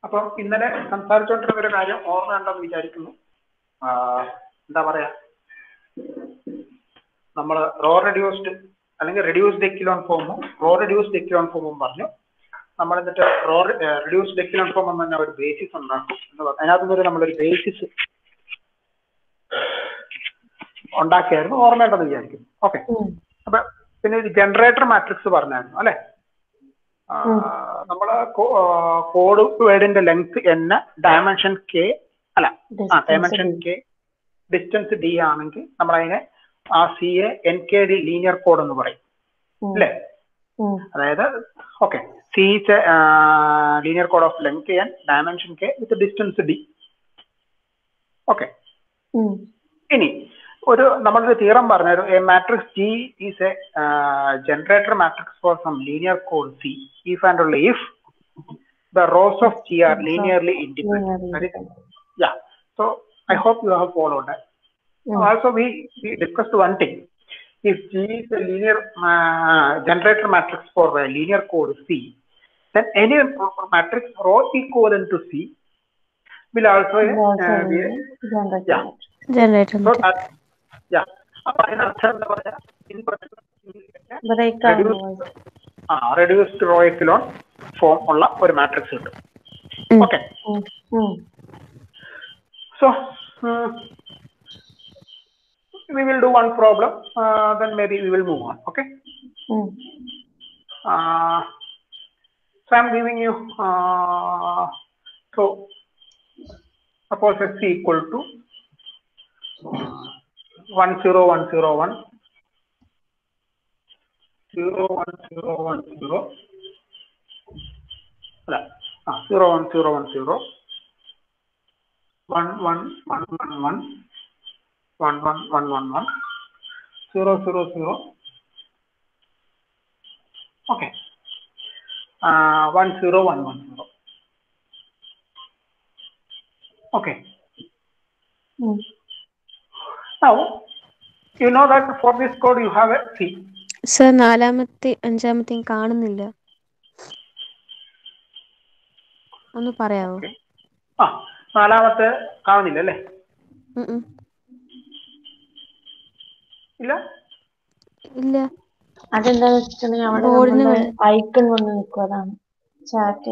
അപ്പം ഇന്നലെ സംസാരിച്ചുകൊണ്ടിരുന്ന ഒരു കാര്യം ഓർമ്മയുണ്ടെന്ന് വിചാരിക്കുന്നു ആ, എന്താ പറയാ നമ്മൾ റോ റെഡ്യൂസ്ഡ് അല്ലെങ്കിൽ റെഡ്യൂസ്ഡ് എക്കിലോൺ ഫോമും റോ റെഡ്യൂസ്ഡ് എക്കിലോൺ ഫോമും പറഞ്ഞു നമ്മൾ എന്നിട്ട് റോ റെഡ്യൂസ്ഡ് എക്കിലോൺ ഫോം എന്ന് തന്നെ ഒരു ബേസിസ് ഉണ്ടാക്കും എന്ന് പറഞ്ഞു അതിനകത്ത് നിന്ന് നമ്മളൊരു ബേസിസ് ഉണ്ടാക്കിയായിരുന്നു ഓർമ്മയുണ്ടെന്ന് വിചാരിക്കുന്നു ഓക്കെ അപ്പൊ പിന്നെ ഒരു ജനറേറ്റർ മാട്രിക്സ് പറഞ്ഞായിരുന്നു അല്ലെ നമ്മള് കോഡ് വേർഡിന്റെ ലെങ്ത് എൻ ഡയമെൻഷൻ കെ അല്ല ആ ഡയമെൻഷൻ കെ ഡിസ്റ്റൻസ് ഡി ആണെങ്കിൽ നമ്മൾ അതിനെ ആ C A N K D linear code എന്ന് പറയും അല്ലേ അതായത് okay C linear code of length N dimension K with distance D okay ഇനി ഒരു നമ്മളൊരു തീറം പറഞ്ഞു a matrix G is a generator matrix for some linear code C if and ഉള്ള if the rows of G are linearly independent. That is, yeah. So I hope you have followed that. Also, we, we discussed one thing. If G is a linear uh, generator matrix for a linear code C, then any matrix row equivalent to C will also uh, be a, yeah. Generator So that, yeah. അപ്പൊ അതിനർത്ഥം എന്താ പറയാ in particular, break reduced, ആ reduced row echelon form ഉള്ള ഒരു matrix കിട്ടും okay So uh, we will do one problem, uh, then maybe we will move on. Okay. Uh, so I'm giving you uh, so suppose x equal to one zero one zero one zero one zero one zero അല്ല ആ zero one zero one zero one one one one one one one one one one zero zero zero okay uh one zero one one zero okay now you know that for this code you have a c sir നാലാമത്തെ അഞ്ചാമത്തെയും കാണുന്നില്ല ഒന്ന് പറയാവോ ആ നാലാമത്തെ കാണുന്നില്ല അല്ലേ ഉം ഉം. ഇല്ല ഇല്ല അതെന്താന്ന് വെച്ചിട്ടുണ്ടെങ്കിൽ അവിടെ ബോർഡിന് നമ്മുടെ വേ- ഐക്കൺ വന്ന് നിൽക്കും അതാണ് ചാറ്റ്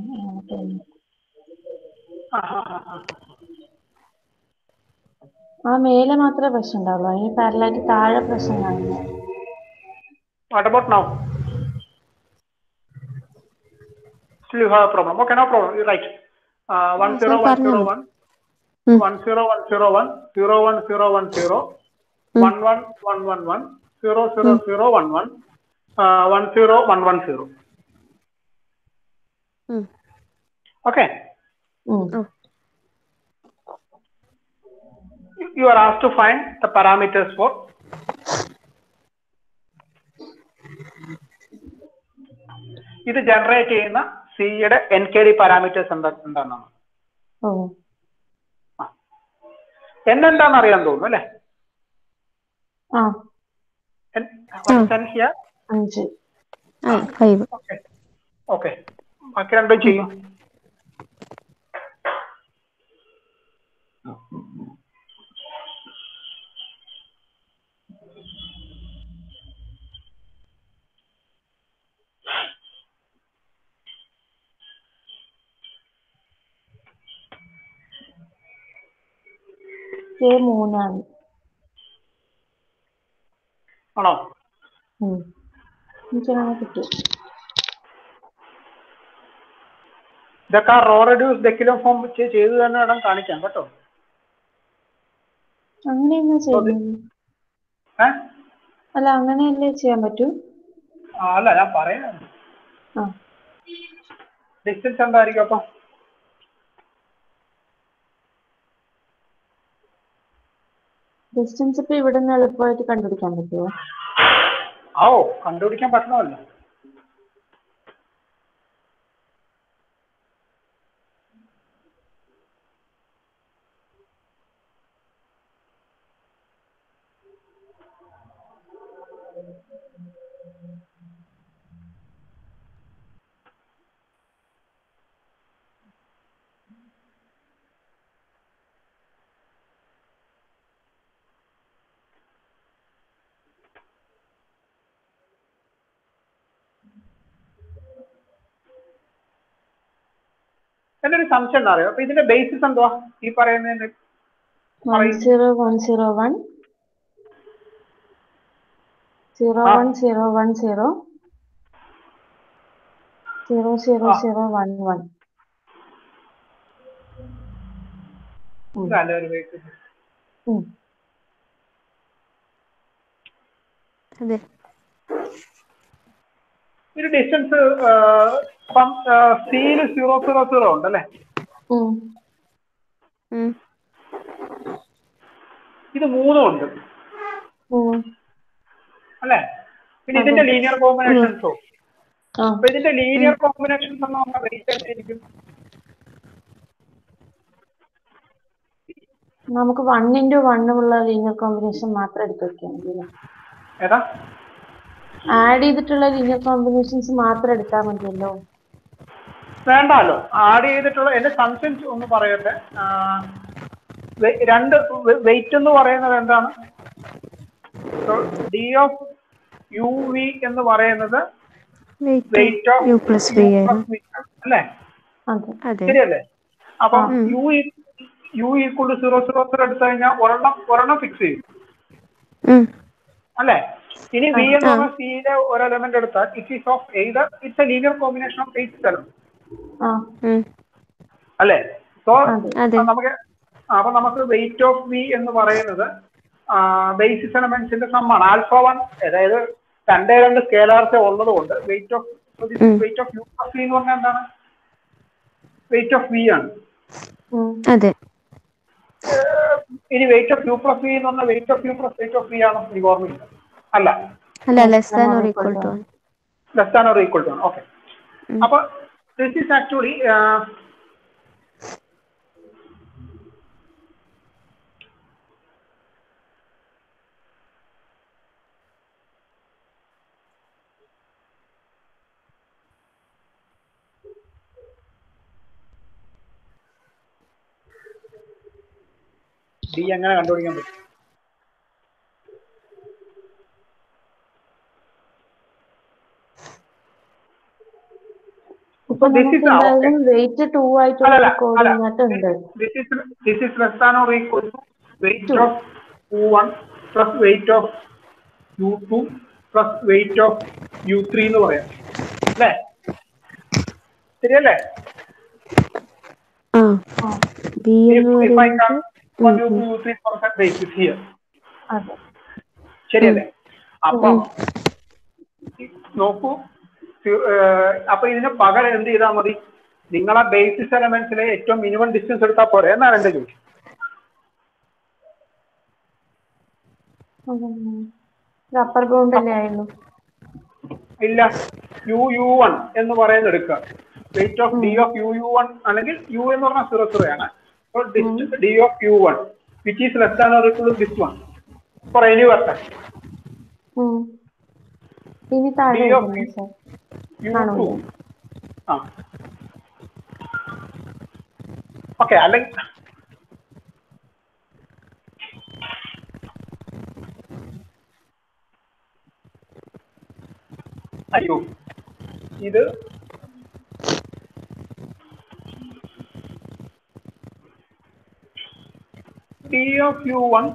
ആ, ആ, ആ, ആ. ആ മേലെ മാത്രമേ പ്രശ്നം ഉണ്ടാവുള്ളൂ അതിന് പാരലായിട്ട് താഴെ പ്രശ്നം കാണില്ല What about now? Still you have a problem. Okay, no problem. You're right. Uh, one zero one zero one, Hmm. one zero one zero one, zero one zero one zero, one one one one one, zero zero zero one one, uh, one zero one one zero. ഉം. Okay. ഉം. Oh. You- You are asked to find the parameters for ഇത് generate ചെയ്യുന്ന സിയുടെ N K D parameters എന്താ എന്താണെന്നാണ് ഓ N എന്താണെന്ന് അറിയാൻ തോന്നുന്നു അല്ലേ ആ എൻ ഹിയർ അഞ്ച് ആ ഫൈവ് ഓക്കെ ഓക്കെ ബാക്കി രണ്ടും ചെയ്യും കെ മൂന്നാണ് ആണോ ഉം. എനിക്കങ്ങനെ കിട്ടി ഇതൊക്കെ ആ റോ റെഡ്യൂസ് ഡെക്കിലോ ഫോം ചെയ്ത് തന്നെ വേണം കാണിക്കാം കേട്ടോ അങ്ങനെയെന്നാ ചെയ്യുന്നത് ഏ അല്ല അങ്ങനെയല്ലേ ചെയ്യാൻ പറ്റൂ ആ, അല്ല ഞാൻ പറയാം ആ ഡിസ്റ്റൻസ് എന്തായിരിക്കും അപ്പം ഡിസ്റ്റൻസ് ഇപ്പൊ ഇവിടെ നിന്ന് എളുപ്പമായിട്ട് കണ്ടുപിടിക്കാൻ പറ്റുമോ ഓ കണ്ടുപിടിക്കാൻ പറ്റണമല്ലോ എന്റെ ഒരു സംശയം എന്താ അറിയോ അപ്പൊ ഇതിന്റെ ബേസിസ് എന്തുവാ ഈ പറയുന്നതിന്റെ one zero one zero one zero ആ. One zero one zero zero zero ആ. സീറോ വൺ വൺ ഇതല്ലേ ഒരു ബേസിസ് അതെ ഒരു ഡിസ്റ്റൻസ് ഇപ്പം സിയില് സീറോ സീറോ സീറോ ഉണ്ടല്ലേ ഉം. ഇത് മൂന്നും ഉണ്ട് അല്ലേ പിന്നെ ഇതിന്റെ ലീനിയർ കോമ്പിനേഷൻസോ ആ അപ്പൊ ഇതിന്റെ ലീനിയർ കോമ്പിനേഷൻസ് എന്ന് പറഞ്ഞാൽ റേറ്റ് എന്തായിരിക്കും നമുക്ക് വൺ ഇൻറ്റു വണ്ണുള്ള ലീനിയർ കോമ്പിനേഷൻ മാത്രം എടുത്ത് വെക്കാൻ മതി ഏതാ ആഡ് ചെയ്തിട്ടുള്ള ലീനിയർ കോമ്പിനേഷൻസ് മാത്രം എടുത്താൽ മതിയല്ലോ വേണ്ടാലോ ആഡ് ചെയ്തിട്ടുള്ള എന്റെ സംശയം ഒന്ന് പറയട്ടെ ആ, വെ- രണ്ട് വെയിറ്റ് എന്ന് പറയുന്നത് എന്താണ് ഡി ഓഫ് യു വി എന്ന് പറയുന്നത് weight of U plus V ആണ് അല്ലേ അതെ അതെ ശരിയല്ലേ അപ്പം U U equal to zero zero zero എടുത്തു കഴിഞ്ഞാൽ ഒരെണ്ണം ഒരെണ്ണം ഫിക്സ് ചെയ്യും ഉം. അല്ലേ ഇനി വി എന്ന് പറഞ്ഞ സിയിലെ ഒരു എലമെന്റ് എടുത്താൽ it is of either it's a linear combination of eight element ആ ഉം. അല്ലേ സോ അതെ അതെ നമുക്ക് അപ്പൊ നമുക്ക് വെയിറ്റ് ഓഫ് വി എന്ന് പറയുന്നത് ബേസിസ് എലമെന്റ്സിന്റെ സമ്മാണ് ആൽഫ വൺ അതായത് രണ്ടേ രണ്ട് സ്കേലാർസേ ഉള്ളത് കൊണ്ട് weight of weight of U plus V എന്ന് പറഞ്ഞാൽ എന്താണ് വെയിറ്റ് ഓഫ് വി ആണ് ഉം. അതെ ഏഹ് ഇനി weight of U plus V എന്ന് പറഞ്ഞാൽ weight of U plus weight of V ആണോ എനിക്ക് ഓർമ്മയില്ല അല്ല അല്ല less than or equal to ആണ് less than or equal to ആണ് ഓക്കെ അപ്പൊ ദിസ് ഈസ് ആക്ച്വലി ഡി എങ്ങനെ കണ്ടുപിടിക്കാൻ പറ്റും ഇപ്പൊ this നമുക്ക് is a- എന്തായാലും വെയിറ്റ് ടു ആയിട്ടുള്ള അല്ലല്ല, അല്ല. കോർഡിനേറ്റ് ഉണ്ട് This is this is less than or equal to weight of U1 plus weight of U2 plus weight of U3 എന്ന് പറയാം അല്ലേ ശരിയല്ലേ ആ ബി If, എന്ന് if I പറയുന്നത് can one U2 U3 percent basis here അതെ ശരിയല്ലേ അപ്പം നോക്കൂ തി- ഏഹ്, അപ്പൊ ഇതിന് പകരം എന്ത് ചെയ്താൽ മതി നിങ്ങളെ ബേസിസ് എലമെന്റ്സിലെ ഏറ്റവും മിനിമം ഡിസ്റ്റൻസ് എടുത്താൽ പോരെ എന്നാണ് എന്റെ ചോദ്യം അപ്പർ ബൗണ്ട് അല്ലേ ആയുള്ളൂ ഇല്ല യു യു വൺ എന്ന് പറയുന്നത് എടുക്കുക weight of D of U U one അല്ലെങ്കിൽ യു എന്ന് പറഞ്ഞാൽ സീറോ സീറോ ആണ് അപ്പോൾ D of U one which is less than or equal this one for any വർട്ടൻ ഉം. ഇനി താഴെ D of വരുന്നു സർ യു ആണോ? ടു ആ ഓക്കെ അല്ലെങ്കിൽ അയ്യോ ഇത് ടി ഓഫ് യു വൺ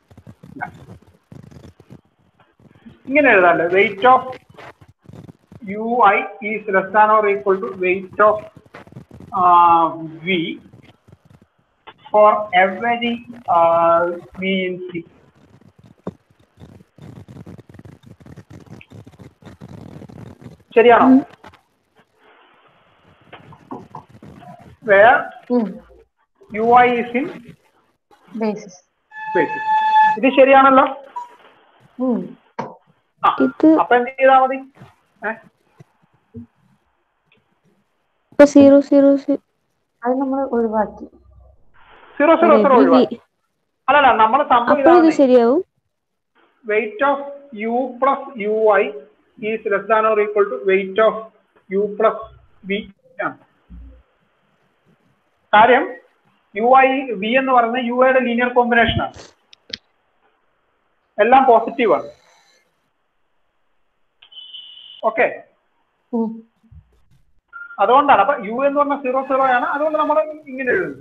ഇങ്ങനെ എഴുതാല്ലേ weight of U I is less than or equal to weight of V for every V in C ശരിയാണോ where U I is in basis basis ഇത് ശരിയാണല്ലോ ആ ഇത് അപ്പൊ എന്ത് ചെയ്താ മതി ഏഹ് ഇപ്പൊ സീറോ സീറോ അത് നമ്മൾ ഒഴിവാക്കി സീറോ സീറോ സീറോ ഒഴിവാക്കി അല്ലല്ല നമ്മൾ സംഭവം അപ്പോൾ ഇത് ഇതാണ് ശരിയാവും weight of u plus ui is less than or equal to weight of u plus v ആണ് കാര്യം യു ഐ വി എന്ന് പറയുന്നത് യു ഐയുടെ ലീനിയർ കോമ്പിനേഷൻ ആണ് എല്ലാം പോസിറ്റീവ് ആണ് ഓക്കെ അതുകൊണ്ടാണ് അപ്പൊ യു എന്ന് പറഞ്ഞ സീറോ സീറോ ആണ് അതുകൊണ്ട് നമ്മൾ ഇങ്ങനെ എഴുതുന്നത്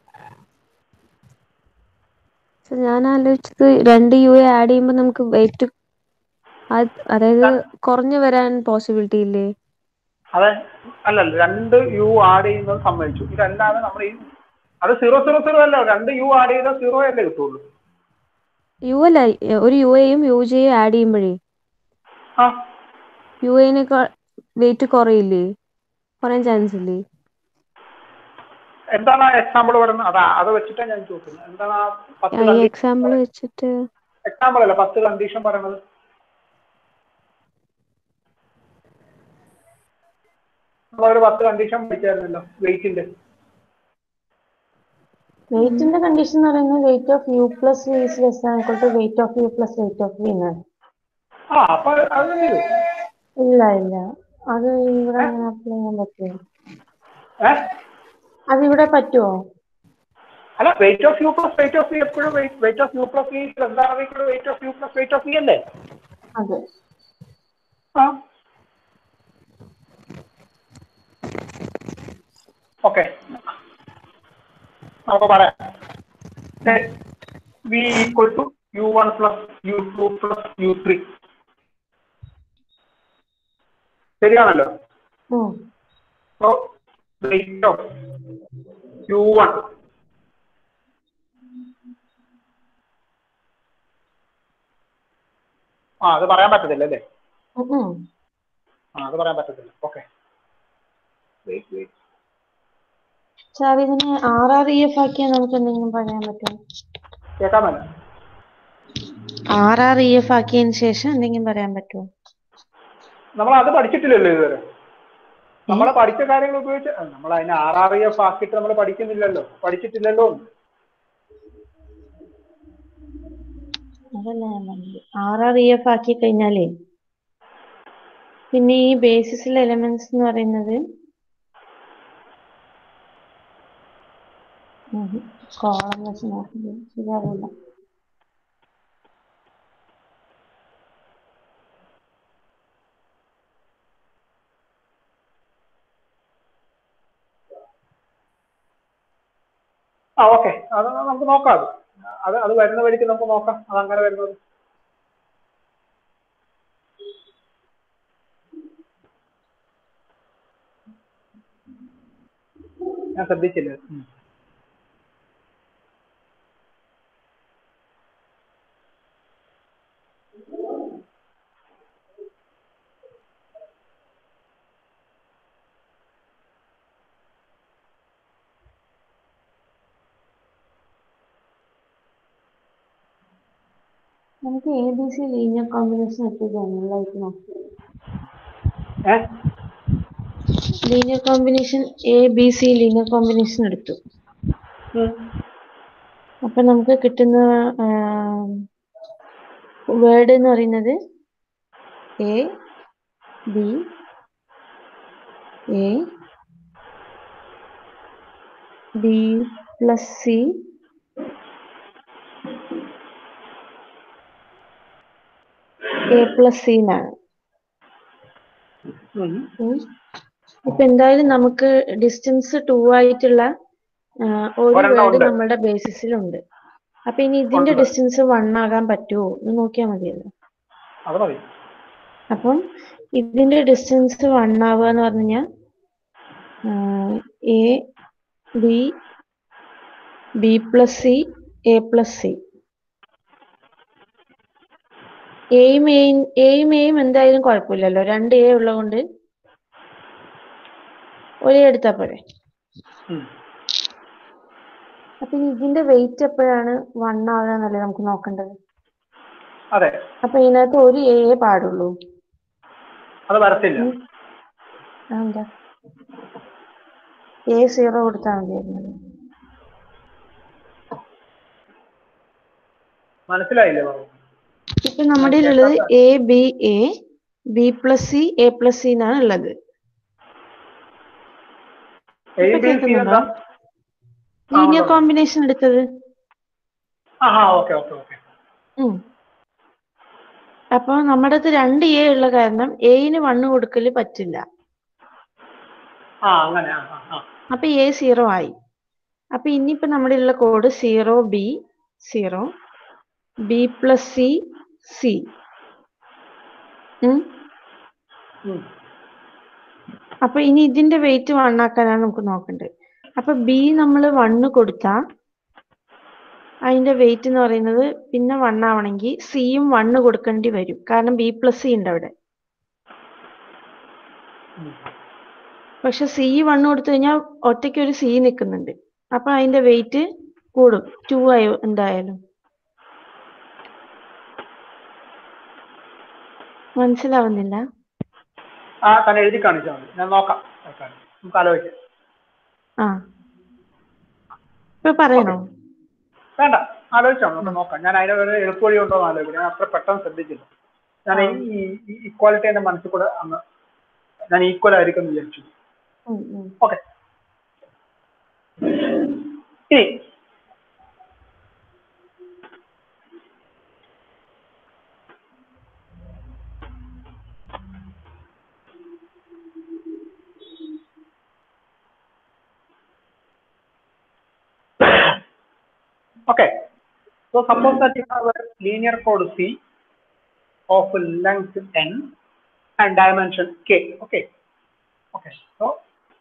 So, ഞാൻ ആലോചിച്ചത് രണ്ട് യു എ ആഡ് ചെയ്യുമ്പോൾ നമുക്ക് വെയിറ്റ് അതായത് കുറഞ്ഞു വരാൻ പോസിബിലിറ്റി ഇല്ലേ അതെ അല്ലല്ല രണ്ട് യു ആഡ് ചെയ്യുന്നത് സമ്മതിച്ചു ഇതല്ലാതെ നമ്മൾ ഈ അത് സീറോ സീറോ സീറോ അല്ല രണ്ട് യു ആഡ് ചെയ്താൽ സീറോ അല്ലേ കിട്ടുള്ളൂ യു അല്ല ഒരു യു എയും യു ജെയും ആഡ് ചെയ്യുമ്പോഴേ ആ യു എനേക്കാൾ വെയിറ്റ് കുറയില്ലേ കുറയാൻ ചാൻസ് ഇല്ലേ എന്താണ് ആ എക്സാമ്പിൾ പറയുന്നത് അതാ അത് വെച്ചിട്ടാണ് ഞാൻ ചോദിക്കുന്നത് എന്താണ് ആ പത്ത് ഈ കണ്ടീഷൻ എക്സാമ്പിൾ വെച്ചിട്ട് എക്സാമ്പിൾ അല്ല പത്ത് കണ്ടീഷൻ പറയുന്നത് നമ്മളൊരു പത്ത് കണ്ടീഷൻ പഠിച്ചായിരുന്നല്ലോ വെയിറ്റിന്റെ വെയിറ്റിന്റെ കണ്ടീഷൻ എന്ന് പറയുന്നത് weight of U plus V is less than equal to weight of U plus weight of V എന്നാണ് ആ അപ്പൊ അത് ചെയ്തു ഇല്ല ഇല്ല അത് ഇവിടെ അങ്ങനെ അപ്ലൈ ചെയ്യാൻ പറ്റുമോ ഏഹ് അത് ഇവിടെ പറ്റുമോ അല്ല weight of U plus weight of V എപ്പോഴും weight of U plus V എന്താണ് weight of U plus weight of V അല്ലേ അതെ ആ ഓക്കെ നമുക്ക് പറയാം V equal to U one plus U two plus U three ശരിയാണല്ലോ ഉം. So, rate of Q1 ആ അത് പറയാൻ പറ്റത്തില്ല അല്ലേ ഉം ഉം. ആ അത് പറയാൻ പറ്റത്തില്ല ഓക്കെ വെയിറ്റ് വെയിറ്റ് സാർ ഇതിനെ ആർ ആർ ഇ എഫ് ആക്കിയാൽ നമുക്ക് എന്തെങ്കിലും പറയാൻ പറ്റുമോ കേൾക്കാമല്ല ആർ ആർ ഇ എഫ് ആക്കിയതിന് ശേഷം എന്തെങ്കിലും പറയാൻ പറ്റുമോ നമ്മൾ അത് പഠിച്ചിട്ടില്ലല്ലോ ഇതുവരെ നമ്മൾ പഠിച്ച കാര്യങ്ങൾ ഉപയോഗിച്ച് നമ്മൾ അതിനെ ആർ ആർ എഫ് ആക്കിയിട്ട് നമ്മൾ പഠിക്കുന്നില്ലല്ലോ പഠിച്ചിട്ടില്ലല്ലോ അതല്ല ഞാൻ പറഞ്ഞത് ആർ ആർ ഇ എഫ് ആക്കി കഴിഞ്ഞാലേ പിന്നെ ഈ ബേസിസിലെ എലമെന്റ്സ് എന്ന് പറയുന്നത് കോളം വെച്ച് നോക്കുന്നത് ശരിയാവില്ല ആ ഓക്കെ അത് നമുക്ക് നോക്കാം അത് അത് അത് വരുന്ന വഴിക്ക് നമുക്ക് നോക്കാം അത് അങ്ങനെ വരുന്നത് ഞാൻ ശ്രദ്ധിച്ചില്ല ഉം. നമുക്ക് A B C linear combination എത്തി ജനറലായിട്ട് നോക്കാം a linear combination A B C linear combination എടുത്തു ഉം. അപ്പൊ നമുക്ക് കിട്ടുന്ന വേർഡ് എന്ന് പറയുന്നത് A B A B plus C A plus C എന്നാണ് ഉം. ഉം. ഇപ്പൊ എന്തായാലും നമുക്ക് ഡിസ്റ്റൻസ് ടു ആയിട്ടുള്ള ആ, ഒരു ഒരെണ്ണം വേർഡ് ഉണ്ട്. നമ്മുടെ ബേസിസിലുണ്ട് അപ്പൊ ഇനി ഇതിന്റെ ഉണ്ട്. ഡിസ്റ്റൻസ് വൺ ആകാൻ പറ്റുമോ എന്ന് നോക്കിയാൽ മതിയല്ലോ അത് മതി അപ്പം ഇതിന്റെ ഡിസ്റ്റൻസ് വൺ ആവുക എന്ന് പറഞ്ഞു കഴിഞ്ഞാൽ A B B plus C A plus C എയും എയും എയും എയും എന്തായാലും കുഴപ്പമില്ലല്ലോ രണ്ട് എ ഉള്ളതുകൊണ്ട് ഒരേ എടുത്താ പോരെ ഉം. അപ്പൊ ഇനി ഇതിന്റെ വെയിറ്റ് എപ്പോഴാണ് വൺ ആവുക എന്നല്ലേ നമുക്ക് നോക്കേണ്ടത് അതെ അപ്പൊ ഇതിനകത്ത് ഒരു എ പാടുള്ളൂ അത് വരത്തില്ല എന്താ എ സീറോ കൊടുത്താൽ മതിയായിരുന്നു മനസ്സിലായില്ലേ പറഞ്ഞു ഇപ്പൊ നമ്മുടെ ഉള്ളത് A B A B plus C A plus C എന്നാണ് ഉള്ളത് എ ഇപ്പൊ ബി സി കേൾക്കുന്നുണ്ടോ? എന്താ ലീനിയർ ഉണ്ട്. കോമ്പിനേഷൻ എടുത്തത് ആ ആ ഓക്കെ ഓക്കെ ഓക്കെ ഉം. അപ്പൊ നമ്മുടെ അടുത്ത് രണ്ട് എ ഉള്ള കാരണം എയിന് വണ്ണ് കൊടുക്കല് പറ്റില്ല ആ അങ്ങനെ ആ ആ, ആ അപ്പൊ എ സീറോ ആയി അപ്പൊ ഇനിയിപ്പോ നമ്മുടെ ഉള്ള code zero B zero B plus C C ഉം. അപ്പൊ ഇനി ഇതിന്റെ വെയിറ്റ് വൺ ആക്കാനാണ് നമുക്ക് നോക്കേണ്ടത് അപ്പൊ ബി നമ്മൾ വണ്ണ് കൊടുത്താ അതിന്റെ വെയിറ്റ് എന്ന് പറയുന്നത് പിന്നെ വൺ ആവണമെങ്കിൽ സിയും വണ്ണ് കൊടുക്കേണ്ടി വരും കാരണം ബി പ്ലസ് സി ഉണ്ട് അവിടെ ഉം. പക്ഷെ സി വണ്ണ് കൊടുത്തു കഴിഞ്ഞാൽ ഒറ്റയ്ക്ക് ഒരു സി നിൽക്കുന്നുണ്ട് അപ്പൊ അതിന്റെ വെയിറ്റ് കൂടും ടു ആയി എന്തായാലും മനസ്സിലാവുന്നില്ല ആ തന്നെ എഴുതി കാണിച്ചാൽ മതി ഞാൻ നോക്കാം നോക്കാം. നമുക്ക് ആലോചിക്കാം ആ ഇപ്പൊ പറയണോ വേണ്ട ആലോചിച്ചാൽ മതി നമുക്ക് നോക്കാം ഞാൻ അതിനെ വേറെ എളുപ്പവഴി ഉണ്ടോ എന്ന് ആലോചിക്കും ഞാൻ അത്ര പെട്ടെന്ന് ശ്രദ്ധിച്ചില്ല ഞാൻ ഈ ഇക്വാലിറ്റി എന്റെ മനസ്സിൽ കൂടെ അന്ന് ഞാൻ ഈക്വൽ ആയിരിക്കും എന്ന് വിചാരിച്ചു ഉം, ഉം. ഓക്കെ ഇനി Okay. So suppose that you have a linear code C of length n and dimension k. Okay. Okay. So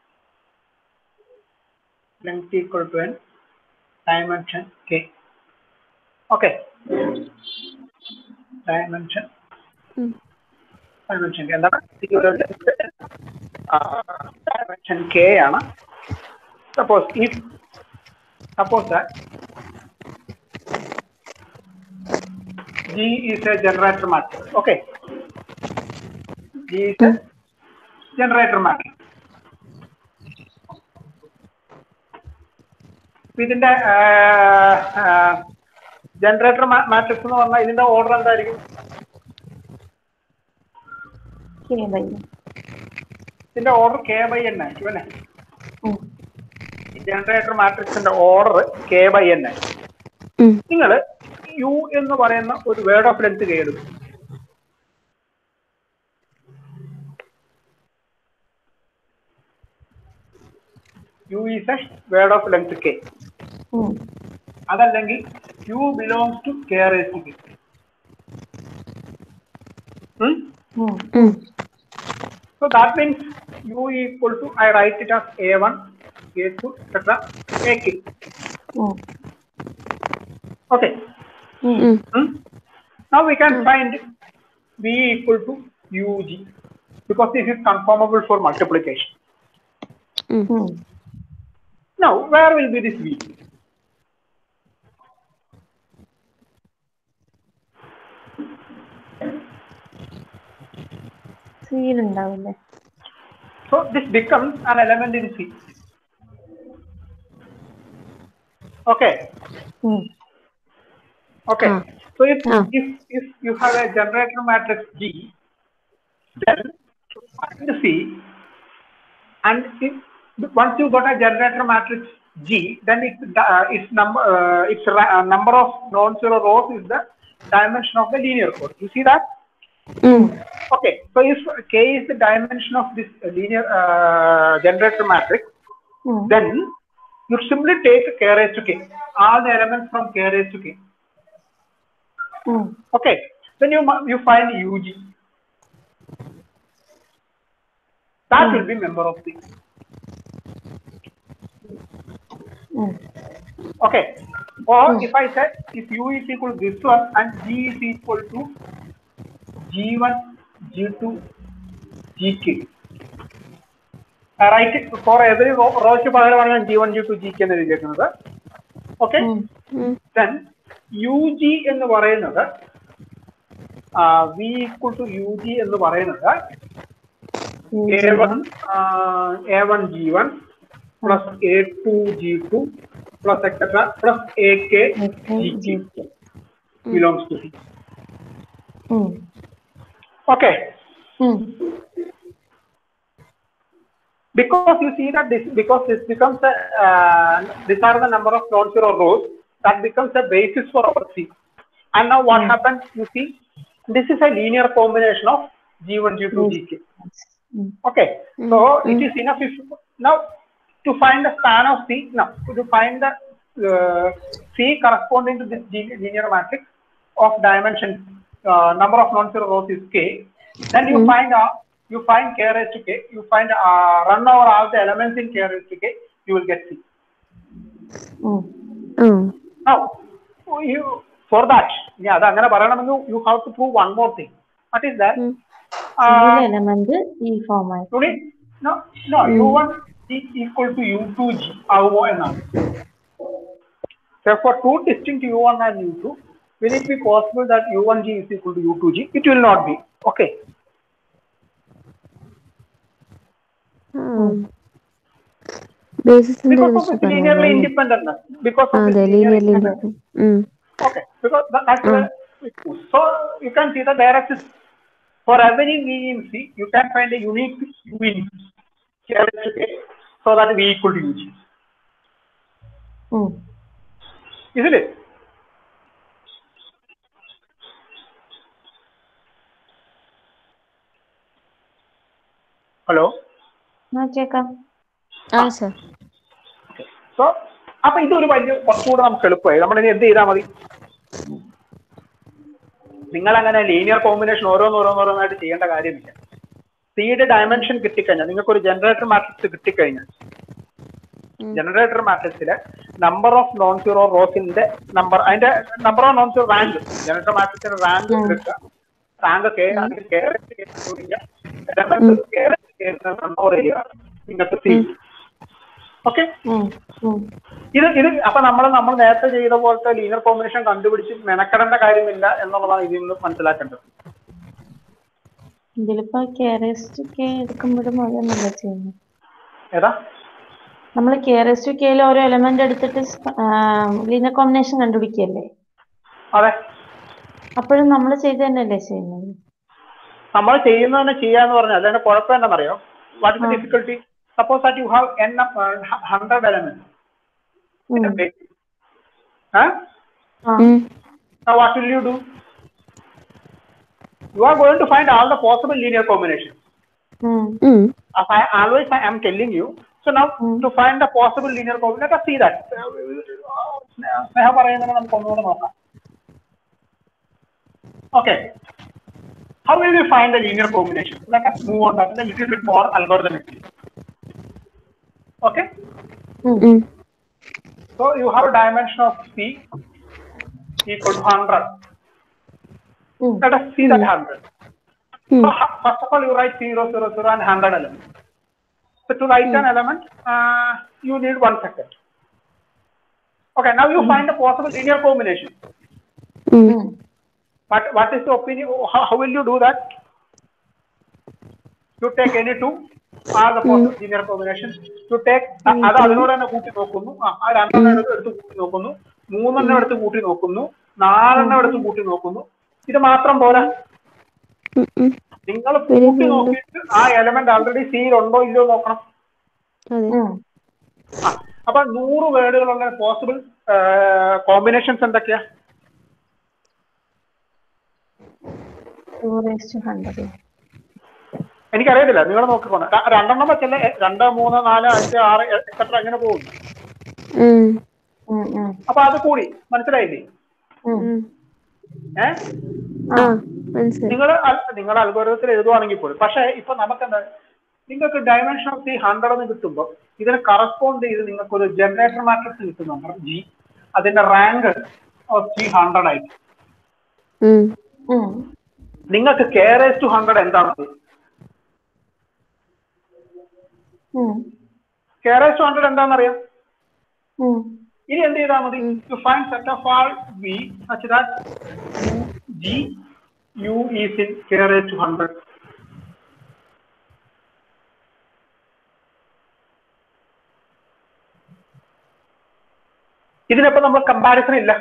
length equal to n, dimension k. Okay. Dimension. ഉം. Dimension k. എന്താണ് dimension k ആണ് suppose if suppose that G is a generator matrix. Okay. G is a generator matrix. ഇപ്പൊ ഇതിന്റെ generator matrix എന്ന് പറഞ്ഞാൽ ഇതിന്റെ order എന്തായിരിക്കും K by N. ഇതിന്റെ ഓർഡർ കെ ബൈ എൻ ആയിരിക്കും അല്ലേ ഉം. ജനറേറ്റർ മാട്രിക്സിന്റെ ഓർഡർ കെ ബൈ എൻ ആയിരിക്കും ഉം. നിങ്ങൾ യു എന്ന് പറയുന്ന ഒരു വേർഡ് ഓഫ് ലെങ്ത് കെ എടുക്കും U is a word of length K ഉം. അതല്ലെങ്കിൽ U belongs to K raise to K ഉം. ഉം. So that means u equal to, I write it as a1, a2, etc. ak. ഉം. Okay. ഉം. ഉം. Hmm? Now we can find v equal to ug because this is conformable for multiplication. ഉം. ഉം. Now, where will be this v? സീലുണ്ടാവില്ലേ So this becomes an element in C. Okay. ഉം. Okay. Ah. So if, Ah. if if you have a generator matrix G, then find C, and if once you got a generator matrix G, then its uh, its number uh, its ra- uh, number of non-zero rows is the dimension of the linear code. You see that? ഉം. Okay. So if K is the dimension of this uh, linear uh, generator matrix, ഉം. then you simply take K raised to K, all the elements from K raised to K. ഉം. Okay. Then you mu- you find UG. That will be member of C. ഉം. Okay. Or if I said if U is equal to this one and G is equal to G1, G2, GK. I write it for every row റോയ്ക്ക് പകരമാണ് ഞാൻ G one G two G K എന്ന് എഴുതിയിരിക്കുന്നത് okay ഉം. ഉം. Then you G എന്ന് പറയുന്നത് V equal to U G എന്ന് പറയുന്നത് A one A one G one plus A two G two plus etcetera plus A K G K belongs to C ഉം. Okay ഉം. because you see that this because this becomes a uh, these are the number of non-zero rows that becomes a basis for our C. And now what happens? You see, this is a linear combination of G1, G2, Mm. GK. ഉം. Okay, so Mm. it is enough if now to find the span of C, now to find the uh, C corresponding to this linear linear matrix of dimension uh, number of non-zero rows is K. Then you find uh, you find K raised to K. You find uh, run over all the elements in K raised to K. You will get C. ഉം. ഉം. Now, you for that, yeah, അത് അങ്ങനെ പറയണമെങ്കിൽ you have to prove one more thing. What is that? ഉം. Uh, element ഈ form ആയി Today, no, no, U1 is equal to U2G ആവുമോ എന്നാണ്. Therefore, two distinct U1 and U2, will it be possible that U1G is equal to U2G? It will not be. Okay. ആ. ബേസിസിന്റെ Because of വെച്ച് its linearly പറയാം independentness. Because of its അതെ linear linearly independence. ഉം Okay. Because that, that's Mm. the, so you can see that there exists for every V in C, you can find a unique U in here so that V equal to UG. ഉം. Isn't it? Hello? ആ കേക്കാം ആ sir so അപ്പൊ ഇതൊരു വലിയ കുറച്ചുകൂടെ നമുക്ക് എളുപ്പമായി നമ്മൾ ഇനി എന്ത് ചെയ്താൽ മതി നിങ്ങൾ അങ്ങനെ ലീനിയർ കോമ്പിനേഷൻ ഓരോന്നോരോന്നോരോന്നായിട്ട് ചെയ്യേണ്ട കാര്യമില്ല സിയുടെ ഡയമെൻഷൻ കിട്ടിക്കഴിഞ്ഞാൽ നിങ്ങൾക്ക് ഒരു ജനറേറ്റർ മാട്രിക്സ് കിട്ടിക്കഴിഞ്ഞാൽ ജനറേറ്റർ മാട്രിക്സിലെ നമ്പർ ഓഫ് നോൺ സീറോ റോസിന്റെ നമ്പർ അതിന്റെ number of non zero rank generator മാട്രിക്സിന്റെ റാങ്ക് എടുക്കുക റാങ്ക് കെ അല്ലെങ്കിൽ കെ നിങ്ങൾക്ക് സി ഓക്കെ ഉം. ഉം. ഇത് ഇത് അപ്പൊ നമ്മൾ നമ്മൾ നേരത്തെ ചെയ്ത പോലത്തെ ലീനിയർ കോമ്പിനേഷൻ കണ്ടുപിടിച്ച് മെനക്കെടേണ്ട കാര്യമില്ല എന്നുള്ളതാണ് ഇതിൽ നിന്ന് മനസ്സിലാക്കേണ്ടത് ഇതിലിപ്പോ കെയറസ്റ്റ് കെ എടുക്കുമ്പോഴും അതന്നല്ല ചെയ്യുന്നത് ഏതാ നമ്മൾ കെയറസ്റ്റ് കെയിൽ ഓരോ എലമെന്റ് എടുത്തിട്ട് ലീനിയർ കോമ്പിനേഷൻ കണ്ടുപിടിക്കല്ലേ അതെ അപ്പോഴും നമ്മൾ ചെയ്ത് തന്നെയല്ലേ ചെയ്യുന്നത് നമ്മൾ ചെയ്യുന്നതന്നെ ചെയ്യാന്ന് പറഞ്ഞാൽ അതിന്റെ കുഴപ്പം എന്താണെന്നറിയോ വാട്ട് ഇസ് ആ. Difficulty suppose that you have N hundred element ഉം. Huh? ആ ഉം. Now what will you do? You are going to find all the possible linear combinations. ഉം. ഉം. As I always I am telling you. So now Mm. to find the possible linear combination, let us see that. സ്നേഹ പറയുന്നത് നമുക്ക് ഒന്നുകൂടെ നോക്കാം. Okay. How will we find the linear combination? Let us move on that a little bit more algorithmically. Okay. ഉം. So you have a dimension of C equal to 100. ഉം. Let us see that 100. ഉം. So, h- first of all, you write 0, 0, 0 and 100 elements. So to write an element, uh, you need one second. Okay, now you find the possible linear combination. ഉം. ഉം. But what is the opinion? How, how will you do that? You take any two, are the possible linear combinations. You take അ- അത് അതിനോട് തന്നെ കൂട്ടി നോക്കുന്നു ആ ആ രണ്ടെണ്ണം എടുത്ത് എടുത്ത് കൂട്ടി നോക്കുന്നു മൂന്നെണ്ണം എടുത്ത് കൂട്ടി നോക്കുന്നു നാലെണ്ണം എടുത്ത് കൂട്ടി നോക്കുന്നു ഇത് മാത്രം പോരാ ഉം. ഉം. നിങ്ങൾ കൂട്ടി നോക്കിയിട്ട് ആ എലമെന്റ് ആൾറെഡി സിയിൽ ഉണ്ടോ ഇല്ലയോ നോക്കണം അതെ ഉം. ആ, അപ്പൊ നൂറ് വേർഡുകളുള്ള പോസിബിൾ കോമ്പിനേഷൻസ് എന്തൊക്കെയാ Two raised to hundred. എനിക്കറിയത്തില്ല നിങ്ങൾ നോക്കിക്കോണം ര- രണ്ടെണ്ണം വെച്ചല്ലേ എ, രണ്ട് മൂന്ന് നാല് അഞ്ച് ആറ് എക്സെട്ര അങ്ങനെ പോകുന്നു ഉം. ഉം. ഉം. അപ്പൊ അത് കൂടി മനസ്സിലായില്ലേ ഉം. ഉം. ഏ ആ മനസ്സിലായി നിങ്ങൾ നിങ്ങളുടെ അൽഗോരിതത്തിൽ എഴുതുവാണെങ്കിൽ പോലും പക്ഷേ ഇപ്പൊ നമുക്ക് എന്താ നിങ്ങൾക്ക് ഡയമെൻഷൻ ഓഫ് സി ഹൺഡ്രഡ് എന്ന് കിട്ടുമ്പോൾ ഇതിന് കറസ്പോണ്ട് ചെയ്ത് നിങ്ങൾക്ക് ഒരു ജനറേറ്റർ മാട്രിക്സ് കിട്ടുന്നുണ്ട് ജി അതിന്റെ റാങ്ക് ഓഫ് സി ഹൺഡ്രഡ് ആയിട്ട് ഉം. ഉം. നിങ്ങൾക്ക് കെയറേസ് ടു ഹൺഡ്രഡ് എന്താണ് ഉം. കെയറേസ് ടു ഹൺഡ്രഡ് എന്താണെന്നറിയാം ഉം. ഇനി എന്ത് ചെയ്താൽ മതി to find set of all V such that G U is in K raise to hundred ഇതിനപ്പോ നമ്മൾ കമ്പാരിസൺ ഇല്ല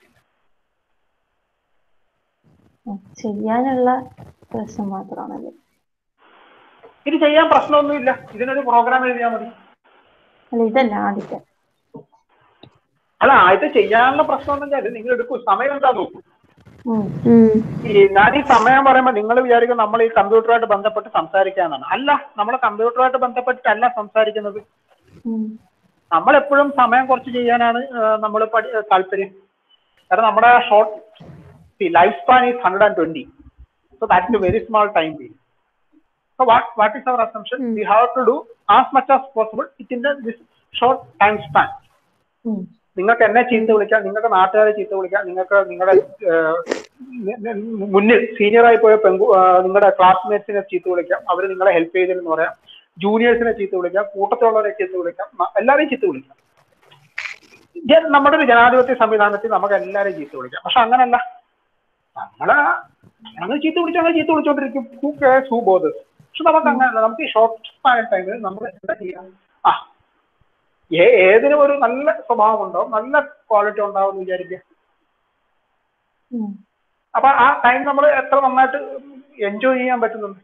ഉം. ചെയ്യാനുള്ള പ്രശ്നം മാത്രമാണല്ലേ ഇത് ചെയ്യാൻ പ്രശ്നമൊന്നുമില്ല ഇതിനൊരു പ്രോഗ്രാം എഴുതിയാൽ മതി അല്ല ഇതല്ല ആദ്യത്തെ അല്ല ആദ്യത്തെ ചെയ്യാനുള്ള പ്രശ്നം എന്ന് വെച്ചാൽ നിങ്ങൾ എടുക്കൂ സമയം എന്താ നോക്കൂ ഉം. ഉം. ഈ ഞാൻ ഈ സമയം പറയുമ്പോൾ നിങ്ങൾ വിചാരിക്കും നമ്മൾ ഈ കമ്പ്യൂട്ടറുമായിട്ട് ബന്ധപ്പെട്ട് സംസാരിക്കാന്നാണ് അല്ല നമ്മൾ കമ്പ്യൂട്ടറുമായിട്ട് ബന്ധപ്പെട്ടിട്ടല്ല സംസാരിക്കുന്നത് ഉം. നമ്മൾ എപ്പോഴും സമയം കുറച്ച് ചെയ്യാനാണ് നമ്മൾ താല്പര്യം കാരണം നമ്മുടെ short life span is hundred and twenty so that a very small time being so what what is our assumption Hmm. We have to do as much as possible it in this short time span ഉം. നിങ്ങൾക്ക് എന്നെ ചീത്ത വിളിക്കാം നിങ്ങൾക്ക് നാട്ടുകാരെ ചീത്ത വിളിക്കാം നിങ്ങൾക്ക് നിങ്ങളുടെ ഏഹ്, നി- നി- മുന്നിൽ സീനിയറായി പോയ പെങ്കു ഏഹ്, നിങ്ങളുടെ ക്ലാസ്മേറ്റ്സിനെ ചീത്ത വിളിക്കാം അവർ നിങ്ങളെ ഹെൽപ്പ് ചെയ്തില്ലെന്ന് പറയാം ജൂനിയേഴ്സിനെ ചീത്ത വിളിക്കാം കൂട്ടത്തിലുള്ളവരെ ചീത്ത വിളിക്കാം ന- എല്ലാവരെയും ചീത്ത വിളിക്കാം ജ- നമ്മുടെ ഒരു ജനാധിപത്യ സംവിധാനത്തിൽ നമുക്ക് എല്ലാവരെയും ചീത്ത വിളിക്കാം പക്ഷെ അങ്ങനല്ല നമ്മളെ ഞങ്ങൾ ചീത്ത വിളിച്ചാൽ അങ്ങനെ ചീത്ത വിളിച്ചോണ്ടിരിക്കും ഹൂ കേസ് ഹൂ ബോധസ് പക്ഷെ നമുക്ക് അങ്ങനല്ല നമുക്ക് ഈ ഷോർട്ട് സ്പാൻ ടൈമിൽ നമ്മൾ എന്താ ചെയ്യാം ആ ഏ- ഏതിനും ഒരു നല്ല സ്വഭാവം ഉണ്ടാവും നല്ല ക്വാളിറ്റി ഉണ്ടാവും എന്ന് വിചാരിക്കുക ഉം. അപ്പൊ ആ ടൈം നമ്മൾ എത്ര നന്നായിട്ട് എൻജോയ് ചെയ്യാൻ പറ്റുന്നുണ്ട്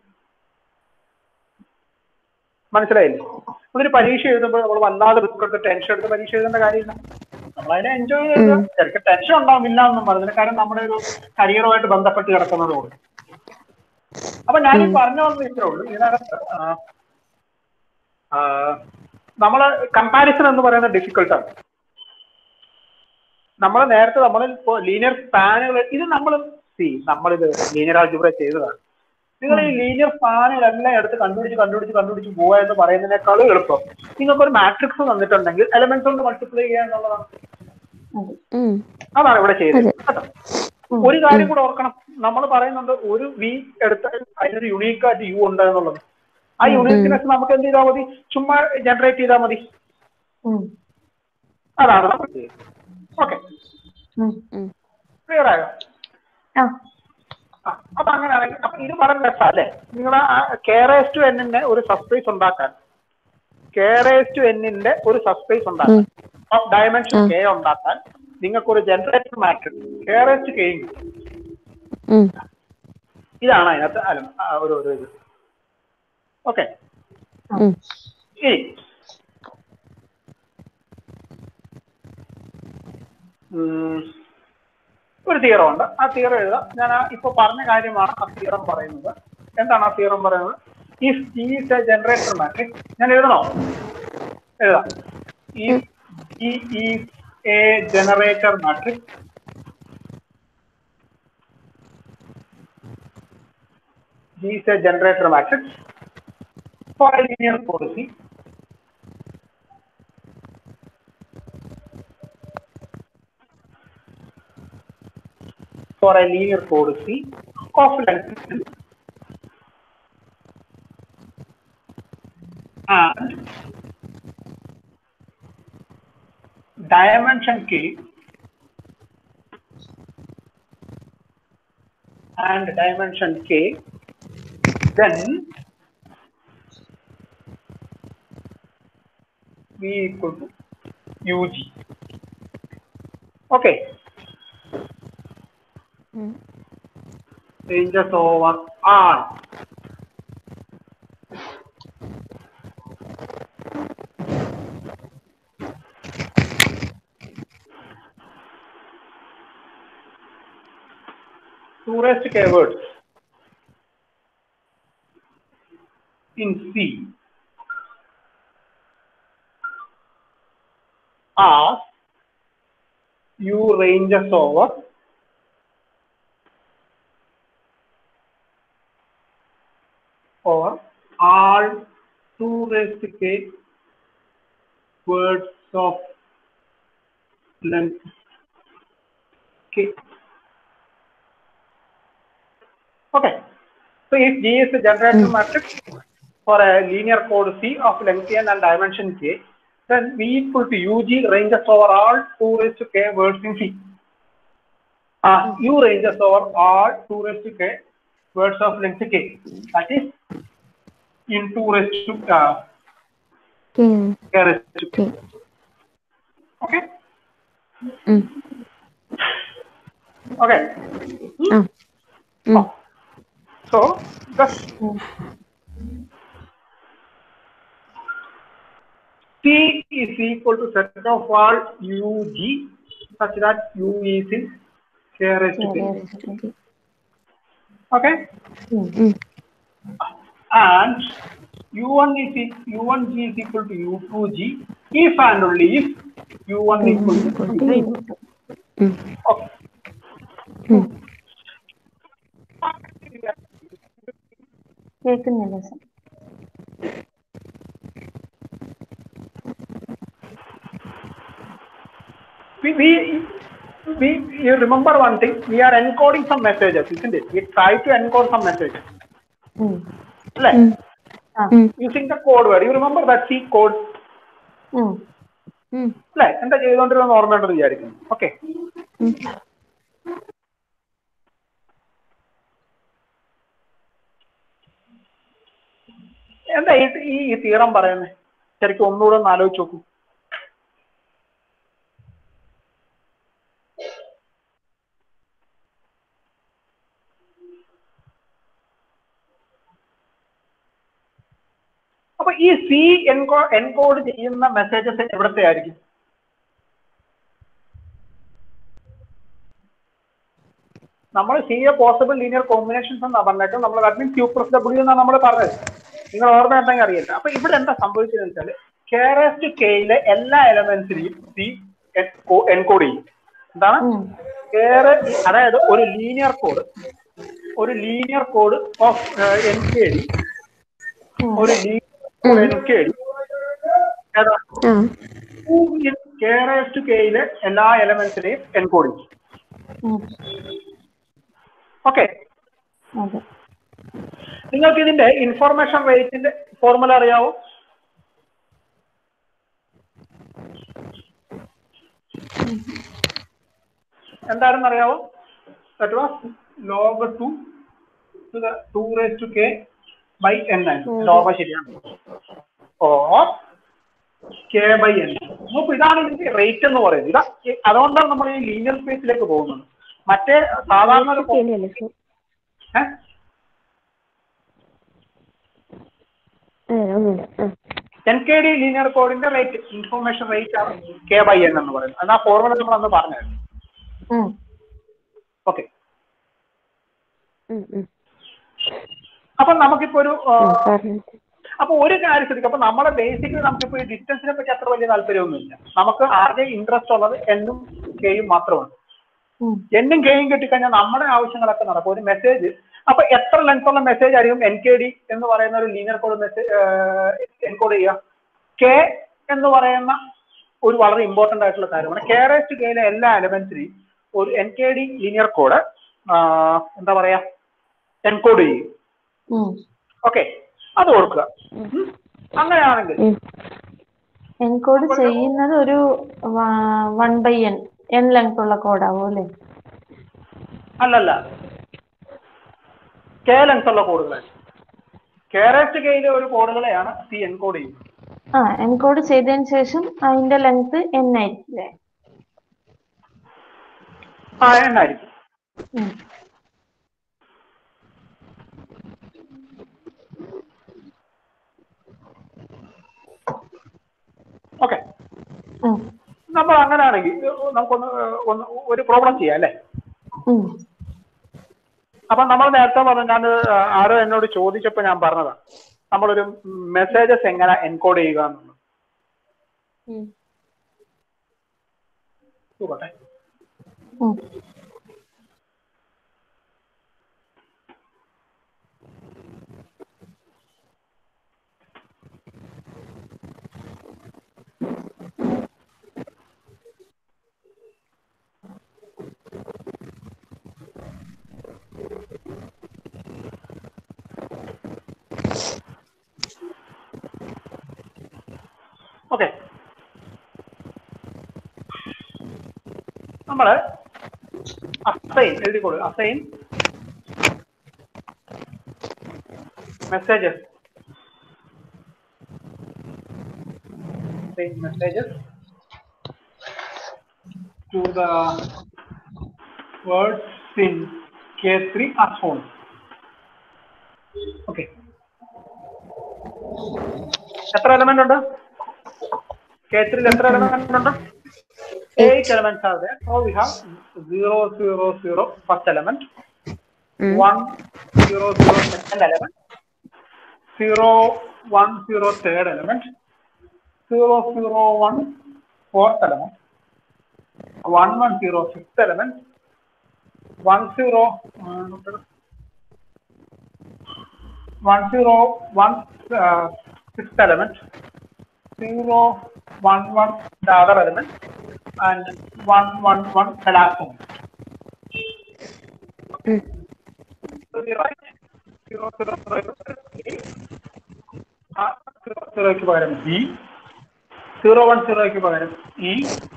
മനസ്സിലായില്ലേ ഒരു പരീക്ഷ എഴുതുമ്പോൾ നമ്മൾ വല്ലാതെ ബുക്കെടുത്ത് ടെൻഷൻ എടുത്ത് പരീക്ഷ എഴുതേണ്ട കാര്യമില്ല നമ്മളതിനെ എൻജോയ് ചെയ്ത് ചിലർക്ക് ടെൻഷൻ ഉണ്ടാവില്ല എന്നും പറഞ്ഞില്ല കാരണം നമ്മുടെ ഒരു കരിയറുമായിട്ട് ബന്ധപ്പെട്ട് കിടക്കുന്നതുകൊണ്ട് അപ്പൊ ഞാൻ ഈ പറഞ്ഞു വന്നത് ഇത്രേ ഉള്ളൂ ഇതിനകത്ത് ആ, ആ, നമ്മള് കമ്പാരിസൺ എന്ന് പറയുന്നത് ഡിഫിക്കൽട്ടാണ് നമ്മൾ നേരത്തെ നമ്മൾ ഇപ്പോ ലീനിയർ സ്പാനുകൾ ഇത് നമ്മൾ സി നമ്മളിത് ലീനിയർ ആൾജിബ്ര ചെയ്തതാണ് നിങ്ങൾ ഈ ലീനിയർ സ്പാനുകളെല്ലാം എടുത്ത് കണ്ടുപിടിച്ച് കണ്ടുപിടിച്ച് കണ്ടുപിടിച്ച് പോവുക എന്ന് പറയുന്നതിനേക്കാളും എളുപ്പം നിങ്ങൾക്ക് ഒരു മാട്രിക്സ് തന്നിട്ടുണ്ടെങ്കിൽ എലമെന്റ്സ് കൊണ്ട് മൾട്ടിപ്ലൈ ചെയ്യുക എന്നുള്ളതാണ് അതെ. ഉം. അതാണ് ഇവിടെ ചെയ്തത് അതെ. കേട്ടോ ഒരു കാര്യം കൂടെ ഓർക്കണം നമ്മൾ പറയുന്നുണ്ട് ഒരു വി എടുത്ത് അതിനൊരു യുണീക്കായിട്ട് യു ഉണ്ട് എന്നുള്ളത് ആ യുണീക്ക്നെസ് നമുക്ക് എന്ത് ചെയ്താൽ മതി ചുമ്മാ ജനറേറ്റ് ചെയ്താൽ മതി ഉം. അതാണ് നമ്മൾ ചെയ്യുന്നത് ഓക്കെ ഉം. ഉം. ക്ലിയർ ആയോ ആ ആ, അപ്പൊ അങ്ങനെയാണെങ്കിൽ അപ്പൊ ഇത് വളരെ രസം അല്ലേ നിങ്ങൾ കെയറേസ് ടു എന്നിന്റെ ഒരു സബ്സ്പേസ് ഉണ്ടാക്കാൻ കെയറേസ് ടു എന്നിന്റെ ഒരു സബ്സ്പേസ് ഉണ്ടാക്കാൻ ഡയമെൻഷൻ കെ ഉണ്ടാക്കാൻ നിങ്ങൾക്ക് ഒരു ജനറേറ്റർ മാട്രിക്സ് കെയറേസ് ടു കെയും ഉം. ഇതാണ് അതിനകത്ത് അലം- ആ, ഒരു ഒരു ഇത് ഓക്കെ ഉം. ഇനി ഉം, ഒരു തിയറം ഉണ്ട് ആ തിയറം എഴുതാം ഞാൻ ആ ഇപ്പൊ പറഞ്ഞ കാര്യമാണ് ആ തിയറം പറയുന്നത് എന്താണ് ആ തിയറം പറയുന്നത് if T is a generator matrix ഞാൻ എഴുതണോ എഴുതാം if E is a generator matrix G is a generator matrix for a linear policy for a linear policy of length and dimension k and dimension k then v equal to ug okay ഉം. ranges over r two raised to k words in C are U ranges over or all two raised to k words of length k. Okay. So if G is a generator matrix for a linear code C of length n and dimension k, then V equal to UG ranges over all 2 raised to k words in C. Uh, U ranges over all 2 raised to k words of length k. That is in 2 raised to uh, Okay. k raised to k. Okay. Okay. ഉം. Okay. ആ. ഉം. So just C is equal to set of all UG such that U is in k raised to k. Okay. Okay? ഉം. And u1 is e- u1g is equal to u2g if and only if u1 equal to ഉം. okay. ഉം. കേൾക്കുന്നില്ല sir We, we, we, you remember one thing, we are encoding some messages, isn't it? We try to encode some messages. അല്ലേ? ഉം. ആ ഉം. Using the code word. You remember that C code? ഉം. ഉം. അല്ലേ? എന്താ ചെയ്തുകൊണ്ടിരുന്ന ഓർമ്മയുണ്ടെന്ന് വിചാരിക്കുന്നു. Okay. ഉം. എന്താ ഈ ഈ- ഈ തീറം പറയുന്നത് ശരിക്കും ഒന്നുകൂടെ ഒന്ന് ആലോചിച്ച് നോക്കൂ അപ്പൊ ഈ സി എൻകോ എൻകോഡ് ചെയ്യുന്ന മെസ്സേജസ് എവിടത്തെ ആയിരിക്കും നമ്മൾ C A possible linear combinations എന്നാ പറഞ്ഞിട്ട് നമ്മൾ that means Q plus W എന്നാണ് നമ്മൾ പറഞ്ഞത് നിങ്ങൾ ഓർമ്മയുണ്ടെങ്കിൽ അറിയില്ല അപ്പൊ ഇവിടെ എന്താ സംഭവിച്ചതെന്ന് വെച്ചാൽ കെയറസ്റ്റ് കെയിലെ എല്ലാ എലമെന്റ്സിനെയും സി എൻകോഡ് ചെയ്യും എന്താണ് ഉം. കേറ് അതായത് ഒരു ലീനിയർ കോഡ് ഒരു linear code of N K D ഒരു ലീനിയർ എൻ കെ ഡി ഏതാ ആ കെയറസ്റ്റ് കെയിലെ എല്ലാ എലമെന്റ്സിനെയും എൻകോഡ് ചെയ്യും ഉം. ഓക്കെ അതെ നിങ്ങൾക്ക് ഇതിന്റെ ഇൻഫർമേഷൻ റേറ്റിന്റെ ഫോർമുല അറിയാവോ എന്താണെന്ന് അറിയാവോ that was log two two the two raise to K by N ആയിരുന്നു ലോഗ ശരിയാണ് ഓ കെ ബൈ എൻ നോക്കൂ ഇതാണ് ഇതിന്റെ റേറ്റ് എന്ന് പറയുന്നത് ഇതാ ഈ- അതുകൊണ്ടാണ് നമ്മൾ ഈ ലീനിയർ സ്പേസിലേക്ക് പോകുന്നത് മറ്റേ സാധാരണ ഒരു ശരിയല്ലേ സർ ഏഹ് ഏ ഒന്നുമില്ല ആ എൻ കെ ഡി ലീനിയർ കോഡിന്റെ റേറ്റ് ഇൻഫർമേഷൻ റേറ്റ് ആണ് കെ ബൈ എൻ എന്ന് പറയുന്നത് അത് ആ ഫോർമുല നമ്മൾ അന്ന് പറഞ്ഞായിരുന്നു ഉം. ഓക്കെ ഉം, ഉം. അപ്പൊ നമുക്കിപ്പോ ഒരു ആ, ഉം, പറഞ്ഞു അപ്പൊ ഒരു കാര്യം ശ്രദ്ധിക്കും അപ്പൊ നമ്മളെ ബേസിക്കലി നമുക്കിപ്പോ ഈ ഡിസ്റ്റൻസിനെ പറ്റി അത്ര വലിയ താല്പര്യമൊന്നുമില്ല നമുക്ക് ആകെ ഇൻട്രസ്റ്റ് ഉള്ളത് എന്നും കെയും മാത്രമാണ് ഉം. എന്നും കെയും കിട്ടിക്കഴിഞ്ഞാൽ നമ്മുടെ ആവശ്യങ്ങളൊക്കെ നടക്കും ഒരു മെസ്സേജ് അപ്പൊ എത്ര ലെങ്ത് ഉള്ള മെസ്സേജ് ആയിരിക്കും എൻ കെ ഡി എന്ന് പറയുന്ന ഒരു ലീനിയർ കോഡ് മെസ്സേജ് എൻകോഡ് ചെയ്യുക കെ എന്ന് പറയുന്ന ഒരു വളരെ ഇമ്പോർട്ടന്റ് ആയിട്ടുള്ള കാര്യമാണ് കെ റേസ്റ്റ് കെയിലെ എല്ലാ എലമെന്റ്സിനെയും ഒരു N K D linear code എന്താ പറയാ എൻകോഡ് ചെയ്യും ഉം. ഓക്കെ അത് കൊടുക്കുക ഉം. അങ്ങനെയാണെങ്കിൽ ഉം. എൻകോഡ് ചെയ്യുന്നത് ഒരു one by N N length ഉള്ള കോഡാവും അല്ലേ അല്ലല്ല കെ ലെങ്ത് ഉള്ള കോഡുകളാണ് കെ റേസ്റ്റ് കെയിലെ ഒരു കോഡുകളെയാണ് സി എൻകോഡ് ചെയ്യുന്നത് ആ എൻകോഡ് ചെയ്തതിന് ശേഷം അതിന്റെ ലെങ്ത് എൻ ആയിരിക്കും അല്ലേ ആ എന്നായിരിക്കും ഉം. ഓക്കെ ഉം. നമ്മൾ അങ്ങനെയാണെങ്കിൽ നമുക്കൊന്ന് ഏഹ്, ഒന്ന് ഒരു പ്രോബ്ലം ചെയ്യാം അല്ലേ ഉം. അപ്പൊ നമ്മൾ നേരത്തെ പറഞ്ഞു ഞാൻ ആരോ എന്നോട് ചോദിച്ചപ്പോ ഞാൻ പറഞ്ഞതാ നമ്മളൊരു മെസ്സേജസ് എങ്ങനെ എൻകോഡ് ചെയ്യുക എന്നുള്ളത് ഉം. നോക്കട്ടെ ഉം. ഓക്കെ നമ്മള് അസൈൻ എഴുതിക്കോളൂ assign messages assign messages to the words in K3 as follows. Okay. എത്ര എലമെന്റ് ഉണ്ട് കെ ത്രീയിൽ എത്ര എലമെന്റ് ഉണ്ട് eight elements are there. So we have zero, zero, zero first element, ഉം. one, zero, zero second element, zero, one, zero third element, zero, zero, one fourth element, one, one, zero fifth element, one, zero, uh, one, zero, one uh, sixth element, zero, one, one the other element, and one, one, one the last one. ഉം. So we write zero, zero, zero, A, ആ zero, zero ക്ക് പകരം B, zero, one, zero ക്ക് പകരം E,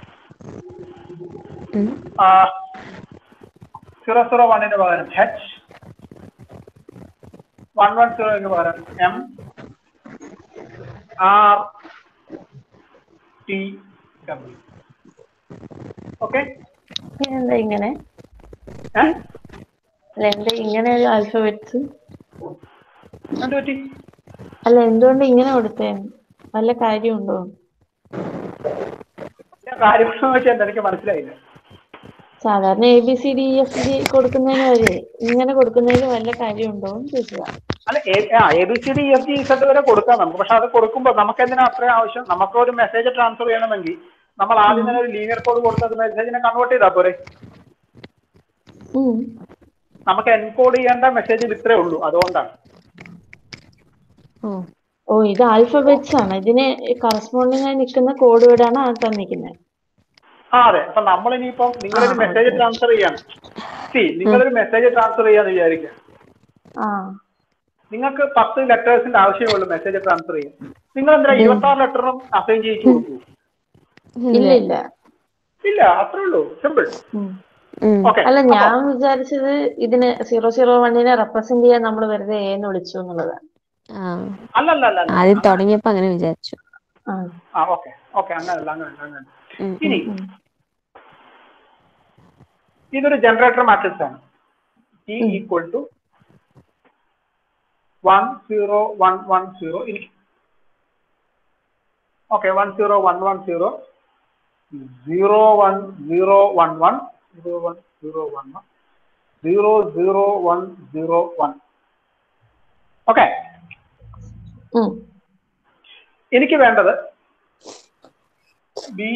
ഉം. ആ zero zero വണ്ണിന് പകരം എച്ച് വൺ വൺ സീറോയ്ക്ക് പകരം M R T W okay എന്താ ഇങ്ങനെ അല്ല എന്താ ഇങ്ങനെ ഒരു ആൽഫബറ്റ്സ് എന്ത് പറ്റി അല്ല എന്തുകൊണ്ട് ഇങ്ങനെ കൊടുത്തേ വല്ല കാര്യമുണ്ടോ ഞാൻ കാര്യമെന്ന് വെച്ചാൽ എനിക്ക് മനസ്സിലായില്ല സാധാരണ A B C D F G കൊടുക്കുന്നതിന് വരെ ഇങ്ങനെ കൊടുക്കുന്നതിന് വല്ല കാര്യമുണ്ടോ എന്ന് ചോദിച്ചതാ അല്ല A B C D F G Z വരെ കൊടുക്കാം നമുക്ക് പക്ഷെ അത് കൊടുക്കുമ്പോൾ നമുക്ക് എന്തിനാ അത്രയും ആവശ്യം നമുക്ക് ഒരു മെസ്സേജ് ട്രാൻസ്ഫർ ചെയ്യണമെങ്കിൽ നമ്മൾ ആദ്യം തന്നെ ഒരു ലീനിയർ കോഡ് കൊടുത്തത് മെസ്സേജിനെ കൺവേർട്ട് ചെയ്താൽ പോരെ ഉം. നമുക്ക് എൻകോഡ് ചെയ്യേണ്ട മെസ്സേജിൽ ഇത്രേ ഉള്ളൂ അതുകൊണ്ടാണ് ഓ ഓ ഇത് ആൽഫബറ്റ്സ് ആണ് ഇതിന് കറസ്പോണ്ടിങ് ആയി നിൽക്കുന്ന കോഡ് വേർഡാണ് ആ തന്നിരിക്കുന്നത് ആ അതെ അപ്പൊ നമ്മൾ ഇനിയിപ്പം നിങ്ങളൊരു ആ, മെസ്സേജ് okay. ട്രാൻസ്ഫർ ചെയ്യാണ് സി നിങ്ങളൊരു മെസ്സേജ് ട്രാൻസ്ഫർ ചെയ്യാന്ന് വിചാരിക്കുക ആ നിങ്ങൾക്ക് പത്ത് ലെറ്റേഴ്സിന്റെ ആവശ്യമേ ഉള്ളൂ മെസ്സേജ് ട്രാൻസ്ഫർ ചെയ്യാൻ നിങ്ങൾ എന്താ ഇരുപത്തി ആറ് ലെറ്ററും അസൈൻ ചെയ്യിച്ചു കൊടുക്കൂ ഇല്ല ഇല്ല ഇല്ല അത്രേ ഉള്ളൂ സിമ്പിൾ ഉം. ഉം. ഓക്കെ അല്ല ഞാൻ വിചാരിച്ചത് ഇതിന് സീറോ സീറോ വണ്ണിനെ റെപ്രസെന്റ് ചെയ്യാൻ നമ്മൾ വെറുതെ എ എന്ന് വിളിച്ചു എന്നുള്ളതാണ് ആ അല്ലല്ല അല്ല അല്ല ആദ്യം തുടങ്ങിയപ്പോ അങ്ങനെ വിചാരിച്ചു ആ ആ ഓക്കെ ഓക്കെ അങ്ങനല്ല അങ്ങനല്ല അങ്ങനെ ഉം. ഇനി ഉം. ഇതൊരു ജനറേറ്റർ മാട്രിക്സ് ആണ് ടി ഉം. Equal to one zero one one zero ഇനി okay one zero one one zero zero one zero one one zero one zero one one zero zero one zero one okay ഉം. എനിക്ക് വേണ്ടത് B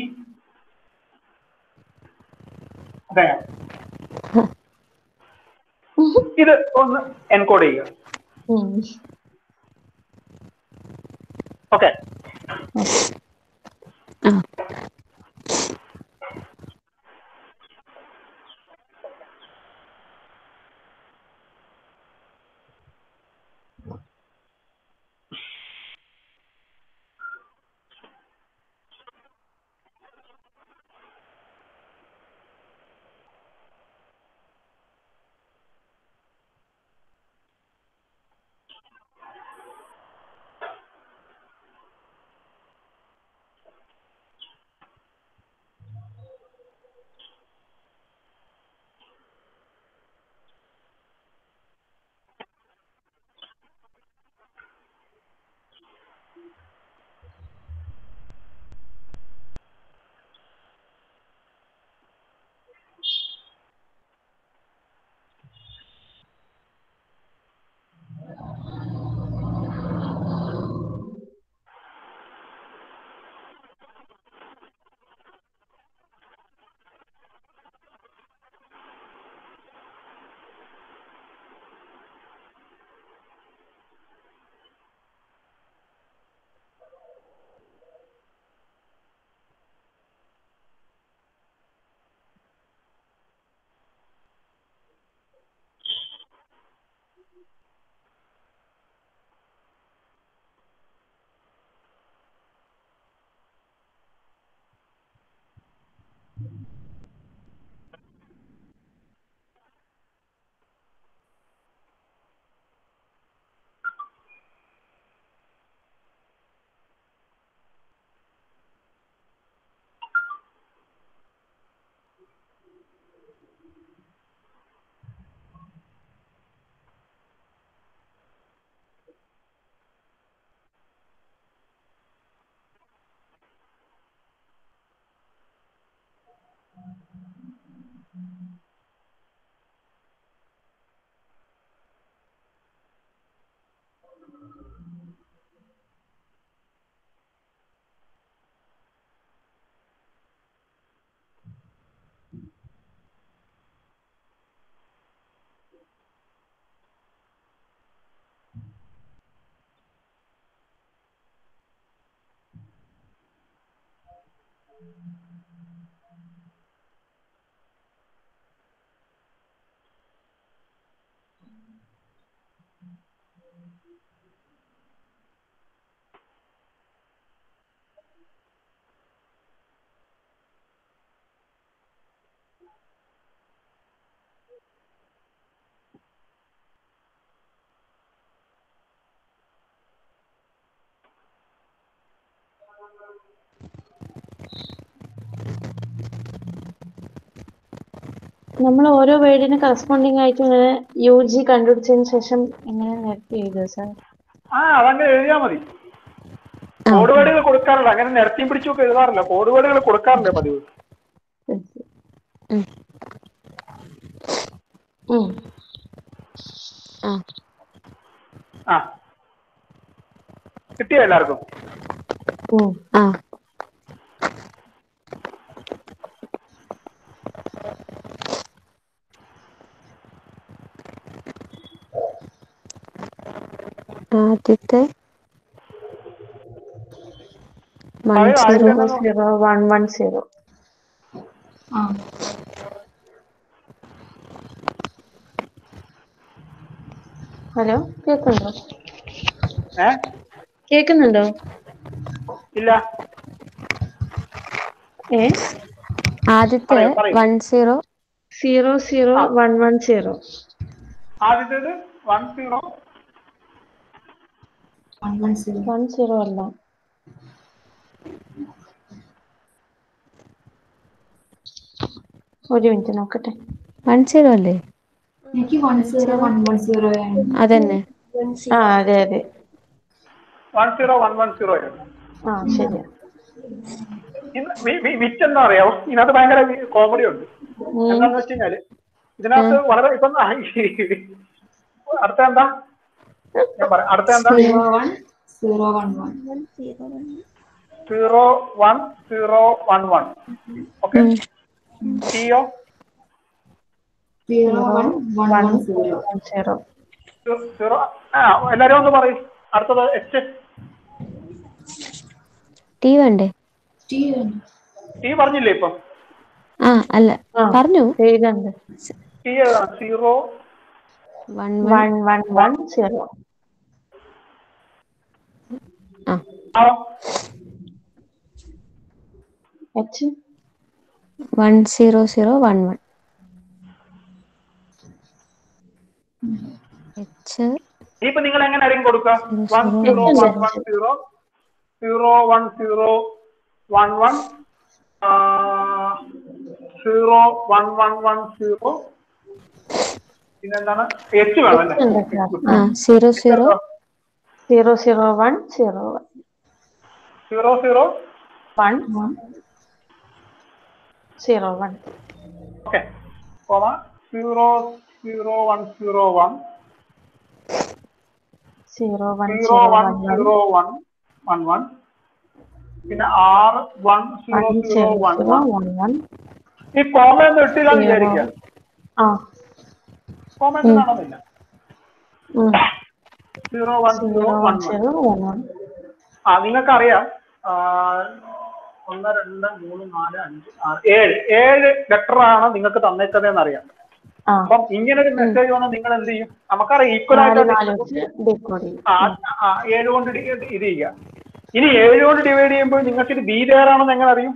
അതെ ഇത് ഒന്ന് encode ചെയ്യുക ഉം. Okay ആ നമ്മൾ ഓരോ വേർഡിന് കറസ്പോണ്ടിങ് ആയിട്ട് ഇങ്ങനെ യു ജി കണ്ടുപിടിച്ചതിന് ശേഷം ഇങ്ങനെ നിരത്തി എഴുതുക സാർ ആ അതങ്ങനെ എഴുതിയാ മതി കോഡ് വേർഡുകൾ കൊടുക്കാറില്ല അങ്ങനെ നിരത്തിയും പിടിച്ചൊക്കെ എഴുതാറില്ല കോഡ് വേർഡുകൾ കൊടുക്കാറില്ല പതിവ് ഉം. ആ ആ കിട്ടിയോ എല്ലാവർക്കും ഉം. ആ ആദ്യത്തെ വൺ പറയൂ, സീറോ ആദ്യത്തെ സീറോ വൺ വൺ സീറോ ആ ഹലോ കേൾക്കുന്നുണ്ടോ ഏ കേൾക്കുന്നുണ്ടോ ഇല്ല ഏ ആദ്യത്തെ പറയൂ, പറയൂ. One zero zero zero one one zero ആദ്യത്തേത് one zero one one zero one zero അല്ല ഒരു മിനിറ്റ് നോക്കട്ടെ വൺ സീറോ അല്ലേ എനിക്ക് one zero one one zero ആണ് അതന്നെ ആ അതെ അതെ one zero one one zero ആ ശരിയാ വിറ്റ് എന്താ അറിയാവോ ഇതിനകത്ത് ഭയങ്കര കോമഡി ഉണ്ട് ഉം. എന്താന്ന് വെച്ച് കഴിഞ്ഞാല് ഇതിനകത്ത് വളരെ ഇപ്പം അടുത്ത എന്താ ഞാൻ പറയാം അടുത്ത എന്താ zero one zero one one zero one zero one one okay ടിയോ zero one one one zero one zero zero ആ എല്ലാരും ഒന്ന് പറയും അടുത്തത് എച്ച് ടി വേണ്ടേ ടി ടി പറഞ്ഞില്ലേ ഇപ്പം ആ അല്ല ആ. പറഞ്ഞു എഴുതണ്ട് ടി ഏതാണ് zero one one one one one zero ആ ആ H one zero zero one one H ഇനിയിപ്പോ നിങ്ങൾ എങ്ങനെ ആയിരിക്കും കൊടുക്കുക one Zero, zero one one zero zero one zero one one zero one one one zero പിന്നെന്താണ് H വേണം അല്ലേ ഉണ്ട് സാർ ആ zero zero zero zero one zero one zero zero one one zero one okay comma zero zero one zero one zero one zero zero one one one zero one one one പിന്നെ ആറ് one zero one zero zero one zero one one one ഈ comma ഒന്നും ഇട്ടില്ലാന്ന് വിചാരിക്കുക ആ comma ഒന്നും കാണുന്നില്ല ഉം. Zero one zero zero one one one zero one one ആ നിങ്ങൾക്കറിയാം ആ, ഒന്ന് രണ്ട് മൂന്ന് നാല് അഞ്ച് ആറ് ഏഴ് ഏഴ് ലെറ്റർ ആണ് നിങ്ങൾക്ക് തന്നേക്കുന്നതെന്ന് അറിയാം ആ അപ്പം ഇങ്ങനെ ഒരു മെസ്സേജ് വന്നാൽ നിങ്ങൾ എന്ത് ചെയ്യും നമുക്കറിയാം ഈക്വൽ നാല് ആയിട്ട് നാല് വെച്ച് ഡീകോഡ് ചെയ്യും ആ, ആ, ഏഴ് കൊണ്ട് ഡി- ഇത് ചെയ്യുക ഇനി ഏഴ് കൊണ്ട് ഡിവൈഡ് ചെയ്യുമ്പോൾ നിങ്ങൾക്ക് ഇത് ബി ആണെന്ന് എങ്ങനെ അറിയും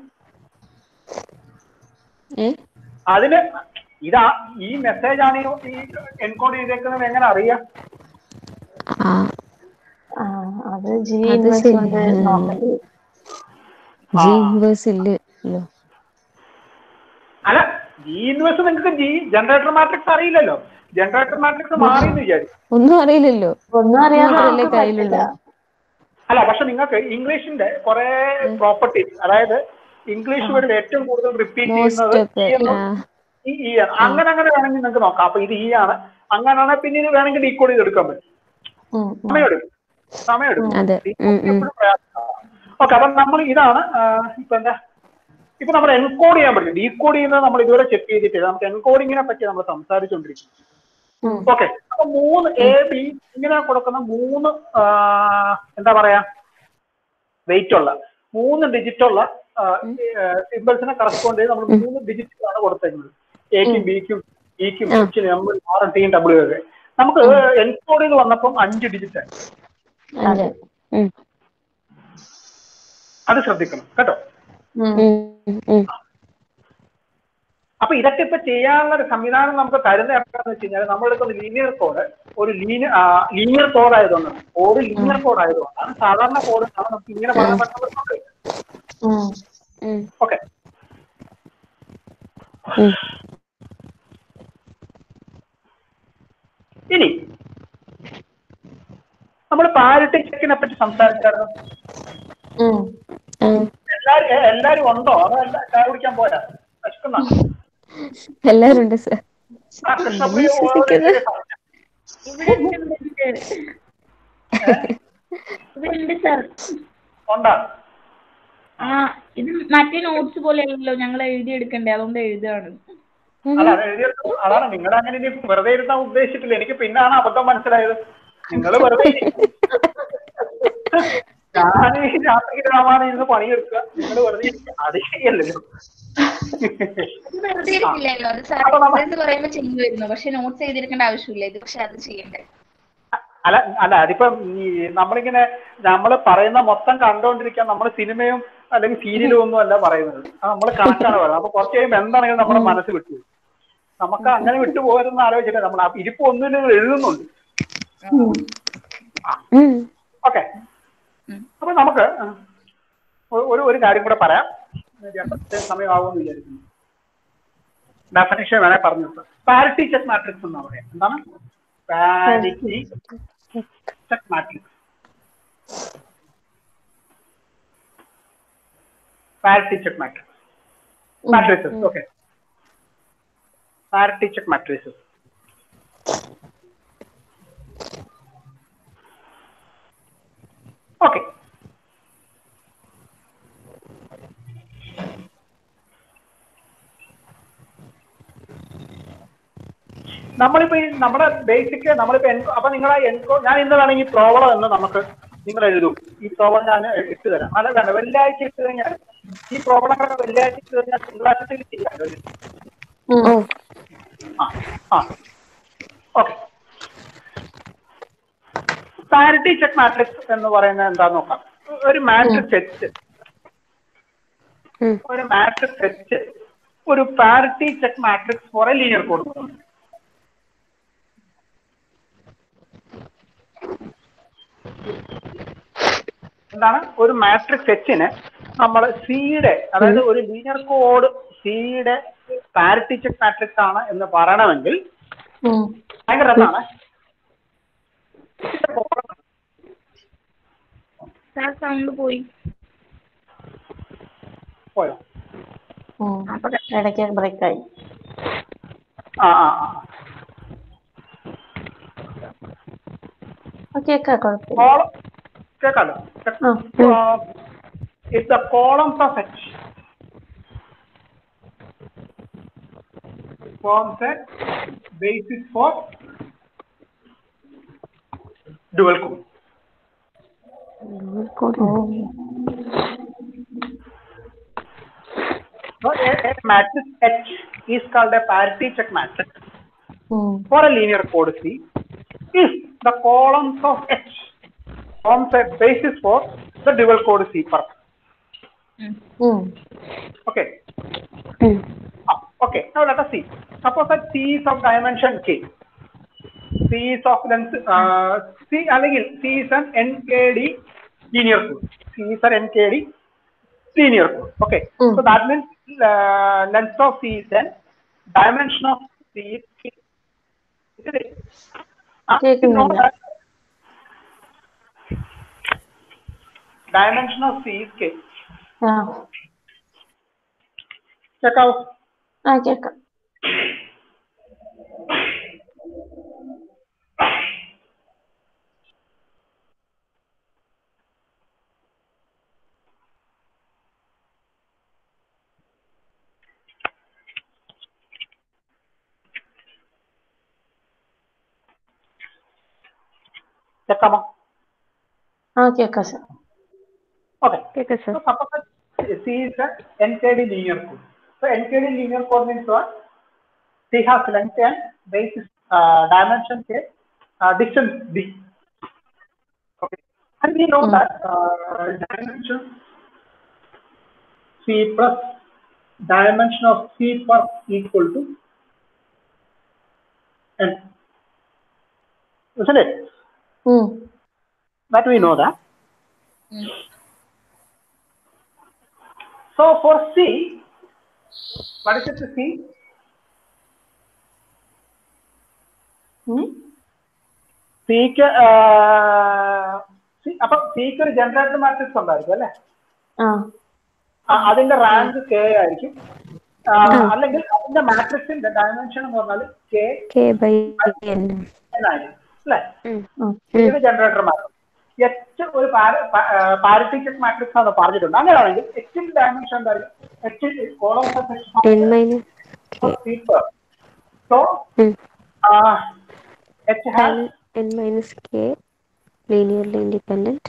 ഏ അതിന് ഇതാ ഈ മെസ്സേജ് ആണ് ഈ എൻകോഡ് ചെയ്തേക്കുന്നത് എങ്ങനെ അറിയാം ആ ആ അത് ജി അത് ഇൻവെസ്റ്റ് ശരി. കൊണ്ട് ഉം. നോക്കണ്ടേ ജി ഇൻവേഴ്സ് ഇല്ലല്ലോ അല്ല ജി ഇൻവേഴ്സ് നിങ്ങൾക്ക് ജി ജനറേറ്റർ മാട്രിക്സ് അറിയില്ലല്ലോ ജനറേറ്റർ മാട്രിക്സ് മാറി എന്ന് വിചാരിക്കും ഒന്നും അറിയില്ലല്ലോ ഒന്നും അറിയാതെ മാത്രല്ലേ നമുക്ക് കയ്യിലുള്ളൂ. പറ്റില്ല അല്ല പക്ഷെ നിങ്ങൾക്ക് ഇംഗ്ലീഷിന്റെ കുറെ പ്രോപ്പർട്ടീസ് അതായത് ഇംഗ്ലീഷ് വേർഡിൽ ഏറ്റവും കൂടുതൽ റിപ്പീറ്റ് ചെയ്യുന്നത് മോസ്റ്റ് ഈ എന്നും ഈ ഈ ആണ് അങ്ങനെ അങ്ങനെ വേണമെങ്കിൽ നിങ്ങൾക്ക് നോക്കാം അപ്പൊ ഇത് ഈ ആണ് അങ്ങനെയാണെങ്കിൽ പിന്നെ ഇത് വേണമെങ്കിൽ ഡീകോഡ് ചെയ്ത് എടുക്കാൻ പറ്റും ഉം, ഉം. സമയമെടുക്കും സമയമെടുക്കും അതെ. ഉം, ഉം. ഓക്കെ അപ്പൊ നമ്മൾ ഇതാണ് ആ, ഇപ്പൊ എന്താ ഇപ്പൊ നമ്മൾ എൻകോഡ് ചെയ്യാൻ പറ്റും ഡീകോഡ് ചെയ്യുന്നത് നമ്മൾ ഇതുവരെ ചെക്ക് ചെയ്തിട്ടില്ല നമുക്ക് എൻകോഡിങ്ങിനെ പറ്റി നമ്മൾ സംസാരിച്ചുകൊണ്ടിരിക്കും ഉം. ഓക്കെ അപ്പൊ മൂന്ന് എ ബി ഇങ്ങനെ കൊടുക്കുന്ന മൂന്ന് ആ, എന്താ പറയാ വെയിറ്റ് ഉള്ള മൂന്ന് ഡിജിറ്റ് ഉള്ള സിമ്പിൾസിനെ കറസ്പോണ്ട് ചെയ്ത് നമ്മൾ മൂന്ന് ഡിജിറ്റുകളാണ് കൊടുത്തേക്കുന്നത് എക്കും ബിക്കും ഇക്കും ആ. എച്ചിനും എമ്മും ആറും ടിയും ഡബ്ല്യു ഒക്കെ നമുക്ക് എൻകോഡ് ചെയ്ത് വന്നപ്പം അഞ്ച് ഡിജിറ്റ് ആയി അഞ്ച് ഉം അത് ശ്രദ്ധിക്കണം കേട്ടോ ഉം. ഉം ഉം അപ്പൊ ഇതൊക്കെ ഇപ്പൊ ചെയ്യാനുള്ള ഒരു സംവിധാനം നമുക്ക് തരുന്ന എപ്പോഴാന്ന് വെച്ച് കഴിഞ്ഞാൽ നമ്മളെടുക്കുന്ന ലീനിയർ കോഡ് ഒരു ലീനിയർ ലീനിയർ കോഡ് ആയതുകൊണ്ടാണ് കോഡ് ലീനിയർ കോഡ് ആയതുകൊണ്ടാണ് സാധാരണ കോഡ് നമുക്ക് ഇങ്ങനെ പറയാൻ പറ്റുന്നത് ഉം. ഉം ഓക്കെ ഉം ഇനി നമ്മൾ പാരിറ്റി ചെക്കിനെ പറ്റി സംസാരിച്ചായിരുന്നു ഉം. ആ എല്ലാരും ഏ, എല്ലാരും ഉണ്ടോ അതോ എല്ലാ- ചായ കുടിക്കാൻ പോരാ വിശക്കുന്ന എല്ലാരും ഉണ്ട് സർ ആ കൃഷ്ണപ്രിയ വിശ്വസിക്കുന്നത്? ഇവിടെ ഉണ്ട്, ഇവിടെ ഉണ്ട്. ഇവിടെ ഉണ്ട് സാർ ഉണ്ടാ ആ ഇത് മറ്റേ നോട്ട്സ് പോലെയല്ലല്ലോ ഞങ്ങൾ എഴുതി എടുക്കണ്ടേ അതുകൊണ്ട് എഴുതുകയാണ് അല്ല അത് എഴുതിയെടുത്തു അതാണ് നിങ്ങളുടെ അങ്ങനെ ഇനി വെറുതെ ഇരുത്താൻ ഉദ്ദേശിച്ചിട്ടില്ല എനിക്ക് പിന്നാണ് അബദ്ധം മനസ്സിലായത് നിങ്ങൾ വെറുതെ ഇരിക്കും. ഞാൻ ഈ രാത്രി രാമായണം ഇരുന്ന് പണിയെടുക്കുക നിങ്ങൾ വെറുതെ ഇരിക്കുക അത് ശരിയല്ലല്ലോ ഇത് വെറുതെ ഇരിക്കില്ലല്ലോ അത് സാർ അപ്പൊ നമ്മ- എക്സസൈസ് പറയുമ്പോൾ ചെയ്യുമായിരുന്നു പക്ഷെ നോട്ട്സ് എഴുതിയെടുക്കേണ്ട ആവശ്യമില്ല ഇത് പക്ഷെ അത് ചെയ്യണ്ടേ അല്ല അല്ല അതിപ്പം ഈ നമ്മളിങ്ങനെ നമ്മൾ പറയുന്ന മൊത്തം കണ്ടോണ്ടിരിക്കാൻ നമ്മൾ സിനിമയും അല്ലെങ്കിൽ സീരിയലും ഒന്നും അല്ല പറയുന്നത് നമ്മൾ കണക്കാണ് പറയുന്നത് അപ്പൊ കുറച്ച് കഴിയുമ്പോൾ എന്താണെങ്കിലും നമ്മുടെ മനസ്സ് വിട്ടു പോകും. നമുക്ക് അങ്ങനെ വിട്ടു പോകരുതെന്ന് ആലോചിച്ചിട്ട് നമ്മൾ ആ ഇരിപ്പ് ഒന്നും എഴുതുന്നുണ്ട് ഉം ഓക്കെ അപ്പൊ നമുക്ക് ഒ- ഒരു ഒരു കാര്യം കൂടെ പറയാം രണ്ടത്തെ സമയമാകുമെന്ന് വിചാരിക്കുന്നു ഡെഫിനേഷൻ വേണേ പറഞ്ഞു പാരിറ്റി ചെക്ക് മാട്രിക്സ് എന്നാ പറയാം എന്താണ് parity check matrix parity check matrix matrices okay parity check matrices okay നമ്മളിപ്പോ ഈ നമ്മുടെ ബേസിക് നമ്മളിപ്പോ എൻകോ അപ്പൊ നിങ്ങളെ എൻകോ ഞാൻ ഇന്ന് വേണമെങ്കിൽ പ്രോബ്ലം എന്ന് നമുക്ക് നിങ്ങൾ എഴുതും ഈ പ്രോബ്ലം ഞാൻ ഇട്ട് തരാം അല്ല വേണ്ട വെള്ളിയാഴ്ച ഇട്ട് കഴിഞ്ഞാൽ ഈ പ്രോബ്ലങ്ങളൊക്കെ വെള്ളിയാഴ്ച ഇട്ട് കഴിഞ്ഞാൽ തിങ്കളാഴ്ചത്തേക്ക് ചെയ്യാമല്ലോ ഇത്. ഓ ആ ആ ഓക്കെ പാരിറ്റി ചെക്ക് മാട്രിക്സ് എന്ന് പറയുന്നത് എന്താന്ന് നോക്കാം ഒരു മാട്രിക്സ് എച്ച് ഉം ഒരു മാട്രിക്സ് എച്ച് ഒരു parity check matrix for a linear code എന്താണ് ഒരു മാട്രിക്സ് എച്ചിന് നമ്മൾ സിയുടെ അതായത് ഒരു ലീനിയർ കോഡ് സിയുടെ പാരിറ്റി ചെക്ക് മാട്രിക്സ് ആണ് എന്ന് പറയണമെങ്കിൽ ഉം. ഭയങ്കര രസമാണ് സാർ സൗണ്ട് പോയി പോയോ ഉം. ഇടയ്ക്ക് ബ്രേക്ക് ആയി ആ ആ ആ ഓക്കെ കുഴപ്പമില്ല കോളം കേൾക്കാലോ ആ if the columns of H forms a basis for dual code. So a, a matrix H is called a parity check matrix ഉം. for a linear code C if the columns of H forms a basis for the dual code C purpose. ഉം. Okay. ഉം Ah, okay. Now let us see. Suppose that C is of dimension K. C is of length uh, C അല്ലെങ്കിൽ C is an NKD linear code. C is an NKD linear code. Okay. Mm. So that means uh, length of C is n, dimension of C is K. Isn't it? Ah, you know കേൾക്കുന്നില്ല. that dimension of C is K. ആ കേൾക്കാവോ ആ കേക്കാം കേൾക്കാമോ ആ കേക്കാം sir okay കേക്കാം sir So suppose that C is a NKD linear code. So NKD linear code means what? C has length and base is uh, dimension K, uh, distance B. Okay. And we know that uh, dimension C plus dimension of C per equal to N. Isn't it? ഉം. That we know that. So for C, what is it to C? ഉം. സിക്ക് അപ്പൊ സിക്ക് ഒരു generator matrix ഉണ്ടായിരിക്കും അല്ലെ ആ ആ, അതിന്റെ റാങ്ക് കെ ആയിരിക്കും ആ, അല്ലെങ്കിൽ അതിന്റെ മാട്രിക്സിന്റെ ഡയമെൻഷൻ എന്ന് പറഞ്ഞാൽ കെ കെ ബൈ എൻ എന്നായിരിക്കും അല്ലെ ഉം. ഇത് ജനറേറ്റർ മാട്രിക്സ് എച്ച് ഒരു പാരറ്റിക് മാട്രിക്സ് ആണ് പറഞ്ഞിട്ടുണ്ട് അങ്ങനെയാണെങ്കിൽ എച്ചിന്റെ ഡയമെൻഷൻ എന്തായിരിക്കും H columns N minus K so ഉം. H has n minus k linearly independent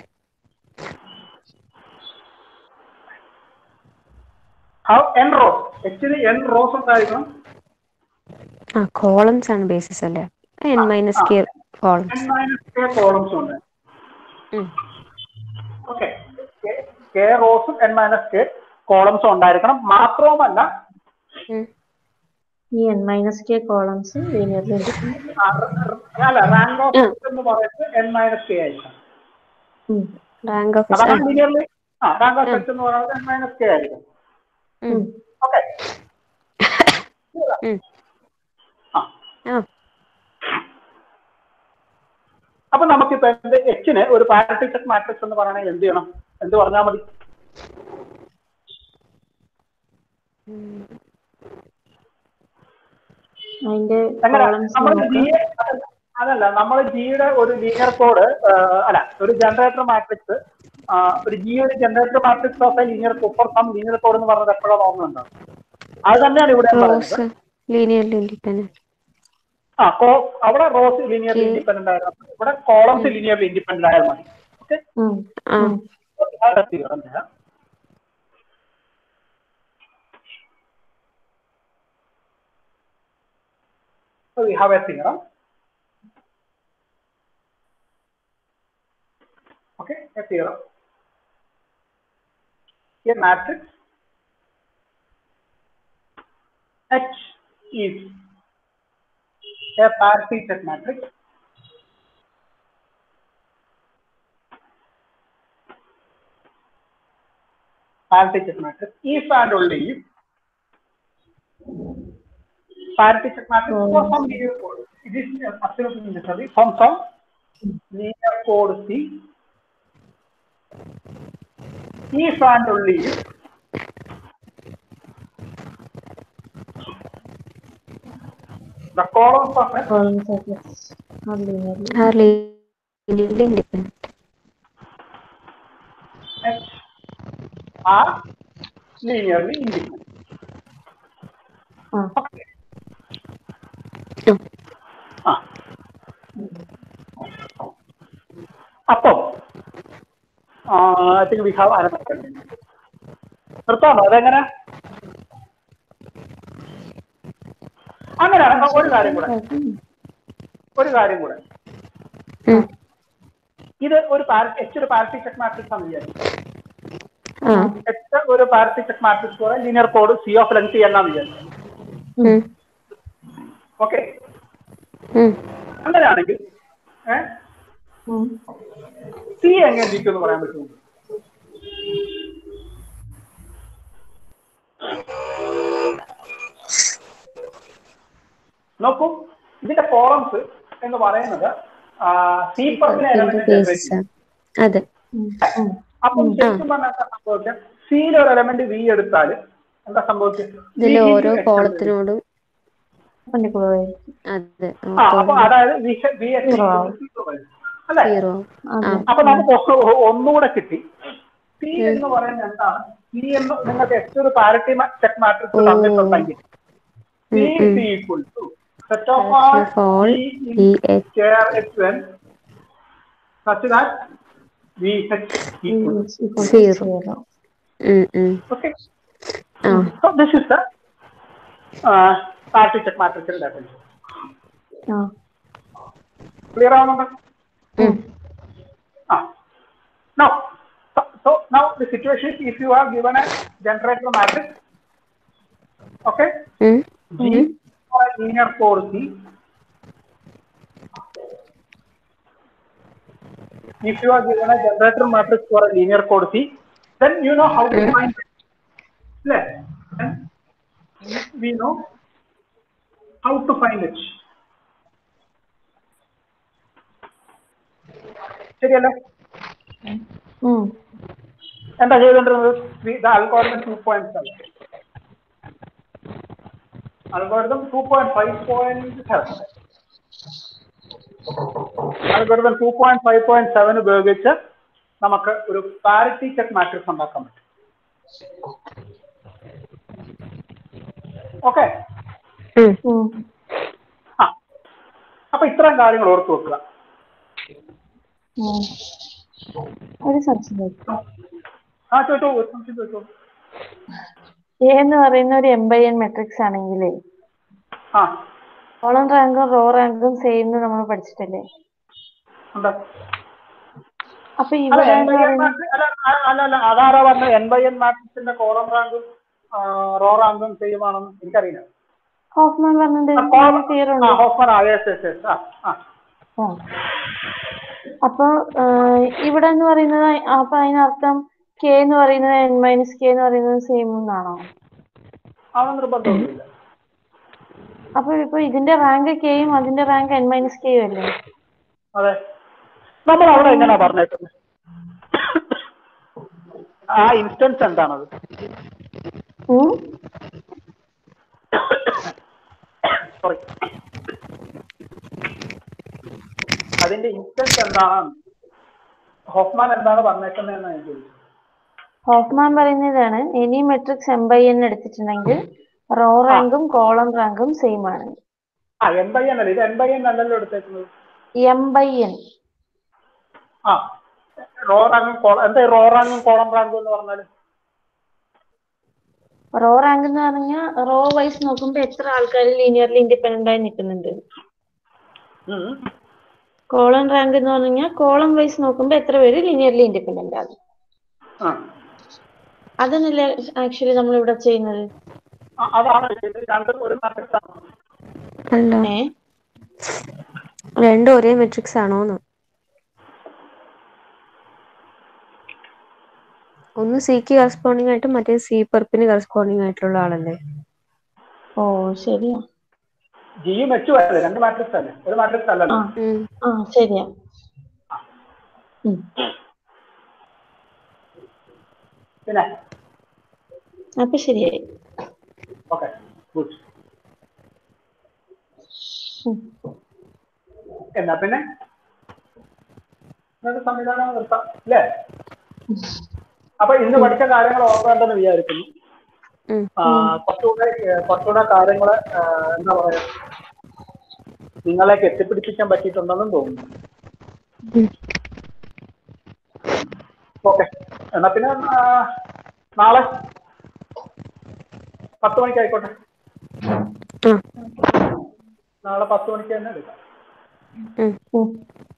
how N rows എച്ചിന് എൻ റോസ് ഉണ്ടായിരിക്കണം ആ കോളംസ് ആണ് ബേസിസ് അല്ലേ N minus K columns N minus K കോളംസും ഉണ്ട് ഓക്കെ കെ റോസും എൻ മൈനസ് കെ കോളംസും ഉണ്ടായിരിക്കണം മാത്രവുമല്ല ഈ N minus K columns linearly independent ആ, റ- റ- അല്ല റാങ്ക് ഓഫ് എന്ന് പറയുന്നത് എൻ മൈനസ് കെ ആയിരിക്കണം റാങ്ക് ഓഫ് അതാണ് ലീനിയർലി ആ റാങ്ക് ഓഫ് എച്ച് എന്ന് പറയുന്നത് എൻ മൈനസ് കെ ആയിരിക്കും ഓക്കെ ആ ആ അപ്പൊ നമുക്കിപ്പോ എന്ത് എച്ചിന് ഒരു പാരറ്റിക് മാട്രിക്സ് എന്ന് പറയണമെങ്കിൽ എന്ത് ചെയ്യണം എന്ത് പറഞ്ഞാൽ മതി അതിന്റെ അങ്ങനെ കോളംസ് നമ്മൾ ജി അതല്ല നമ്മൾ ജിയുടെ ഒരു ലീനിയർ കോഡ് അല്ല ഒരു ജനറേറ്റർ മാട്രിക്സ് ഒരു ജി ഒരു generator matrix of a linear super sum linear code എന്ന് പറഞ്ഞത് എപ്പോഴാണ് ഓർമ്മയുണ്ടോ അത് തന്നെയാണ് ഇവിടെ പറയുന്നത് റോസ് ലീനിയർലി ഇൻഡിപെൻഡന്റ് ആ കോ അവിടെ റോസ് ലീനിയർലി ഇൻഡിപെൻഡന്റ് ആയിരുന്നു ഇവിടെ കോളംസ് ലീനിയർലി ഇൻഡിപെൻഡന്റ് ആയാൽ മതി ഓക്കെ ആ So we have a theorem. Okay, a theorem. A matrix H is a parasitic matrix. Parasitic matrix if and only if parity check matrix for some linear code. It is absolutely necessary from some linear code C. If and only if the columns of a columns of X are linearly are linearly independent H are linearly independent. ആ Okay. ഉം. ആ അപ്പം I think we have another നിർത്താമോ അതെങ്ങനെ അങ്ങനെയാണ് ഒരു കാര്യം കൂടെ ഒരു കാര്യം കൂടെ ഉം. ഇത് ഒരു എച്ച് ഒരു പാരറ്റിക് മാട്രിക്സ് ആണ് വിചാരിക്കും ആ എച്ച് ഒരു പാരറ്റിക് മാട്രിക്സ് പോലെ linear code C of length എന്നാന്ന് വിചാരിക്കും ഉം. ഓക്കെ ഉം. അങ്ങനെയാണെങ്കിൽ ഏഹ് ഉം. സി എങ്ങനെ ഇരിക്കും എന്ന് പറയാൻ പറ്റുമോ നോക്കൂ ഇതിന്റെ കോളംസ് എന്ന് പറയുന്നത് സി പർസിനെ ഇതിന്റെ ബേസിസ് അതെ ഉം. ഉം. അപ്പം ശരിക്കും പറഞ്ഞാൽ എന്താ സംഭവിക്കുക സിയിലെ ഒരു എലമെന്റ് വി എടുത്താൽ എന്താ സംഭവിക്കുക ഇതിൽ V ഓരോ into X കോളത്തിനോടും കൊണ്ടുപോവായിരിക്കും അതെ ആ അപ്പൊ അതായത് വി വി എക്സ് Zero ആവും. അല്ലേ സീറോ അതെ അപ്പൊ നമുക്ക് ഒ- ഒന്നുകൂടെ കിട്ടി സി എന്ന് പറയുന്നത് എന്താണ് സി എന്ന് നിങ്ങൾക്ക് എച്ച് ഒരു പാരറ്റി ചെക്ക് മാട്രിക്സ് തന്നിട്ടുണ്ടെങ്കിൽ C is equal to set of all Of all V in V H care xn such that VH equal to equal to Zero. zero. ഉം, ഉം. Okay. ആ So this is the uh, party check matrix definition. ആ Clear ആവുന്നുണ്ടോ? ഉം. Ah. Now, so, so now the situation is if you are given a generator matrix, okay, ഉം. G or a linear code C. If you are given a generator matrix for a linear code C, then you know how to find it. Yeah. Then we know how to find it. ശരിയല്ലേ ഉം എന്താ ചെയ്തോണ്ടിരുന്നത് algorithm two point seven algorithm two point five point seven algorithm two point five point seven ഉപയോഗിച്ച് നമുക്ക് ഒരു parity check matrix ഉണ്ടാക്കാൻ പറ്റും okay ഉം. ഉം ആ അപ്പൊ ഇത്രയും കാര്യങ്ങൾ ഓർത്തു വെക്കുക ഉം. ഒരു സംശയം ആ ചോദിച്ചോ ഒരു സംശയം ചോദിച്ചോ എ എന്ന് പറയുന്ന ഒരു എം ബൈ എൻ മെട്രിക്സ് ആണെങ്കിലേ ആ കോളം റാങ്കും റോ റാങ്കും സെയിം എന്ന് നമ്മൾ പഠിച്ചിട്ടല്ലേ ഉണ്ട് അപ്പൊ അല്ല ഇവിടെ എൻ എന്ന് ബൈ എൻ പറയുന്ന മാട്രിക്സ് അല്ല ആ- അല്ല അല്ല അതാരാ പറഞ്ഞ എൻ ബൈ എൻ മാട്രിക്സിന്റെ കോളം റാങ്കും റോ റാങ്കും സെയിം ആണെന്ന് എനിക്കറിയില്ല ഹോഫ്മാൻ പറഞ്ഞിട്ട് ആ, കോളം- തിയറി ആ ഉണ്ട് ഹോഫ്മാൻ ആ യെസ് യെസ് യെസ് ആ ആ ആ. അപ്പൊ ആ, ഇവിടെ എന്ന് പറയുന്നത് അപ്പൊ അതിനർത്ഥം കെ എന്ന് പറയുന്നത് എൻ മൈനസ് കെ എന്ന് പറയുന്നത് സെയിം എന്നാണോ അതൊന്നും നിർബന്ധമൊന്നുമില്ല അപ്പൊ ഇപ്പൊ ഇതിന്റെ റാങ്ക് കെയും അതിന്റെ റാങ്ക് എൻ മൈനസ് കെയും അല്ലേ അതെ നമ്മൾ അവിടെ എങ്ങനെയാ പറഞ്ഞേക്കുന്നത് ആ ഇൻസ്റ്റൻസ് എന്താണത് ഉം? സോറി അതിന്റെ ഇൻസ്റ്റൻസ് എന്താണ് ഹോഫ്മാൻ എന്താണ് പറഞ്ഞേക്കുന്നത് ഞാൻ ചോദിച്ചു ഹോഫ്മാൻ പറയുന്നതാണ് any matrix M by N എടുത്തിട്ടുണ്ടെങ്കിൽ റോ റാങ്കും കോളം റാങ്കും സെയിം ആണ് ആ എൻ ബൈ എൻ അല്ല ഇത് എൻ ബൈ എൻ അല്ലല്ലോ എടുത്തേക്കുന്നത് എം ബൈ എൻ ആ റോ റാങ്കും കോളം എന്താ റോ റാങ്കും കോളം റാങ്കും എന്ന് പറഞ്ഞാൽ റോ റാങ്ക് എന്ന് പറഞ്ഞാൽ റോ വൈസ് നോക്കുമ്പോ എത്ര ആൾക്കാർ ലീനിയർലി ഇൻഡിപെൻഡന്റ് ആയി നിൽക്കുന്നുണ്ട് കോളം റാങ്ക് എന്ന് പറഞ്ഞാൽ കോളം വൈസ് നോക്കുമ്പോ എത്ര പേര് ലീനിയർലി ഇൻഡിപെൻഡന്റ് ആണ് ആ അതെന്നല്ലേ ആക്ച്വലി നമ്മൾ ഇവിടെ ചെയ്യുന്നത് ആ, അതാണ് ഇത് രണ്ടും ഒരു മാട്രിക്സ് ആണ് അല്ല ഏ രണ്ടും ഒരേ മെട്രിക്സ് ആണോന്ന് ഒന്ന് സിക്ക് കറസ്പോണ്ടിങ് ആയിട്ട് മറ്റേ സി പെർപ്പിന് കറസ്പോണ്ടിങ് ആയിട്ടുള്ള ആളല്ലേ ഓ ശരിയാ ജിയും എച്ചും അല്ലേ രണ്ട് മാട്രിക്സ് അല്ലേ ഒരു മാട്രിക്സ് ആ അല്ലല്ലോ ഉം. ആ ശരിയാ ഉം. പിന്നെ അപ്പൊ ശരിയായി ഓക്കെ ഗുഡ് ഉം. എന്നാ പിന്നെ ഇന്നത്തെ സംവിധാനം നിർത്താം അല്ലേ അപ്പൊ ഇന്ന് പഠിച്ച കാര്യങ്ങൾ ഓർമ്മയുണ്ടെന്ന് വിചാരിക്കുന്നു ഉം. ആ, കുറച്ചുകൂടെ ഏ, കുറച്ചുകൂടെ കാര്യങ്ങള് ആ, എന്താ പറയാ നിങ്ങളേക്ക് എത്തിപ്പിടിപ്പിക്കാൻ പറ്റിയിട്ടുണ്ടെന്നും തോന്നുന്നു ഉം. ഓക്കെ എന്നാ പിന്നെ ആ, നാളെ പത്ത് മണിക്ക് ആയിക്കോട്ടെ ആ നാളെ പത്ത് മണിക്ക് തന്നെ എടുക്കാം ഉം. ഉം.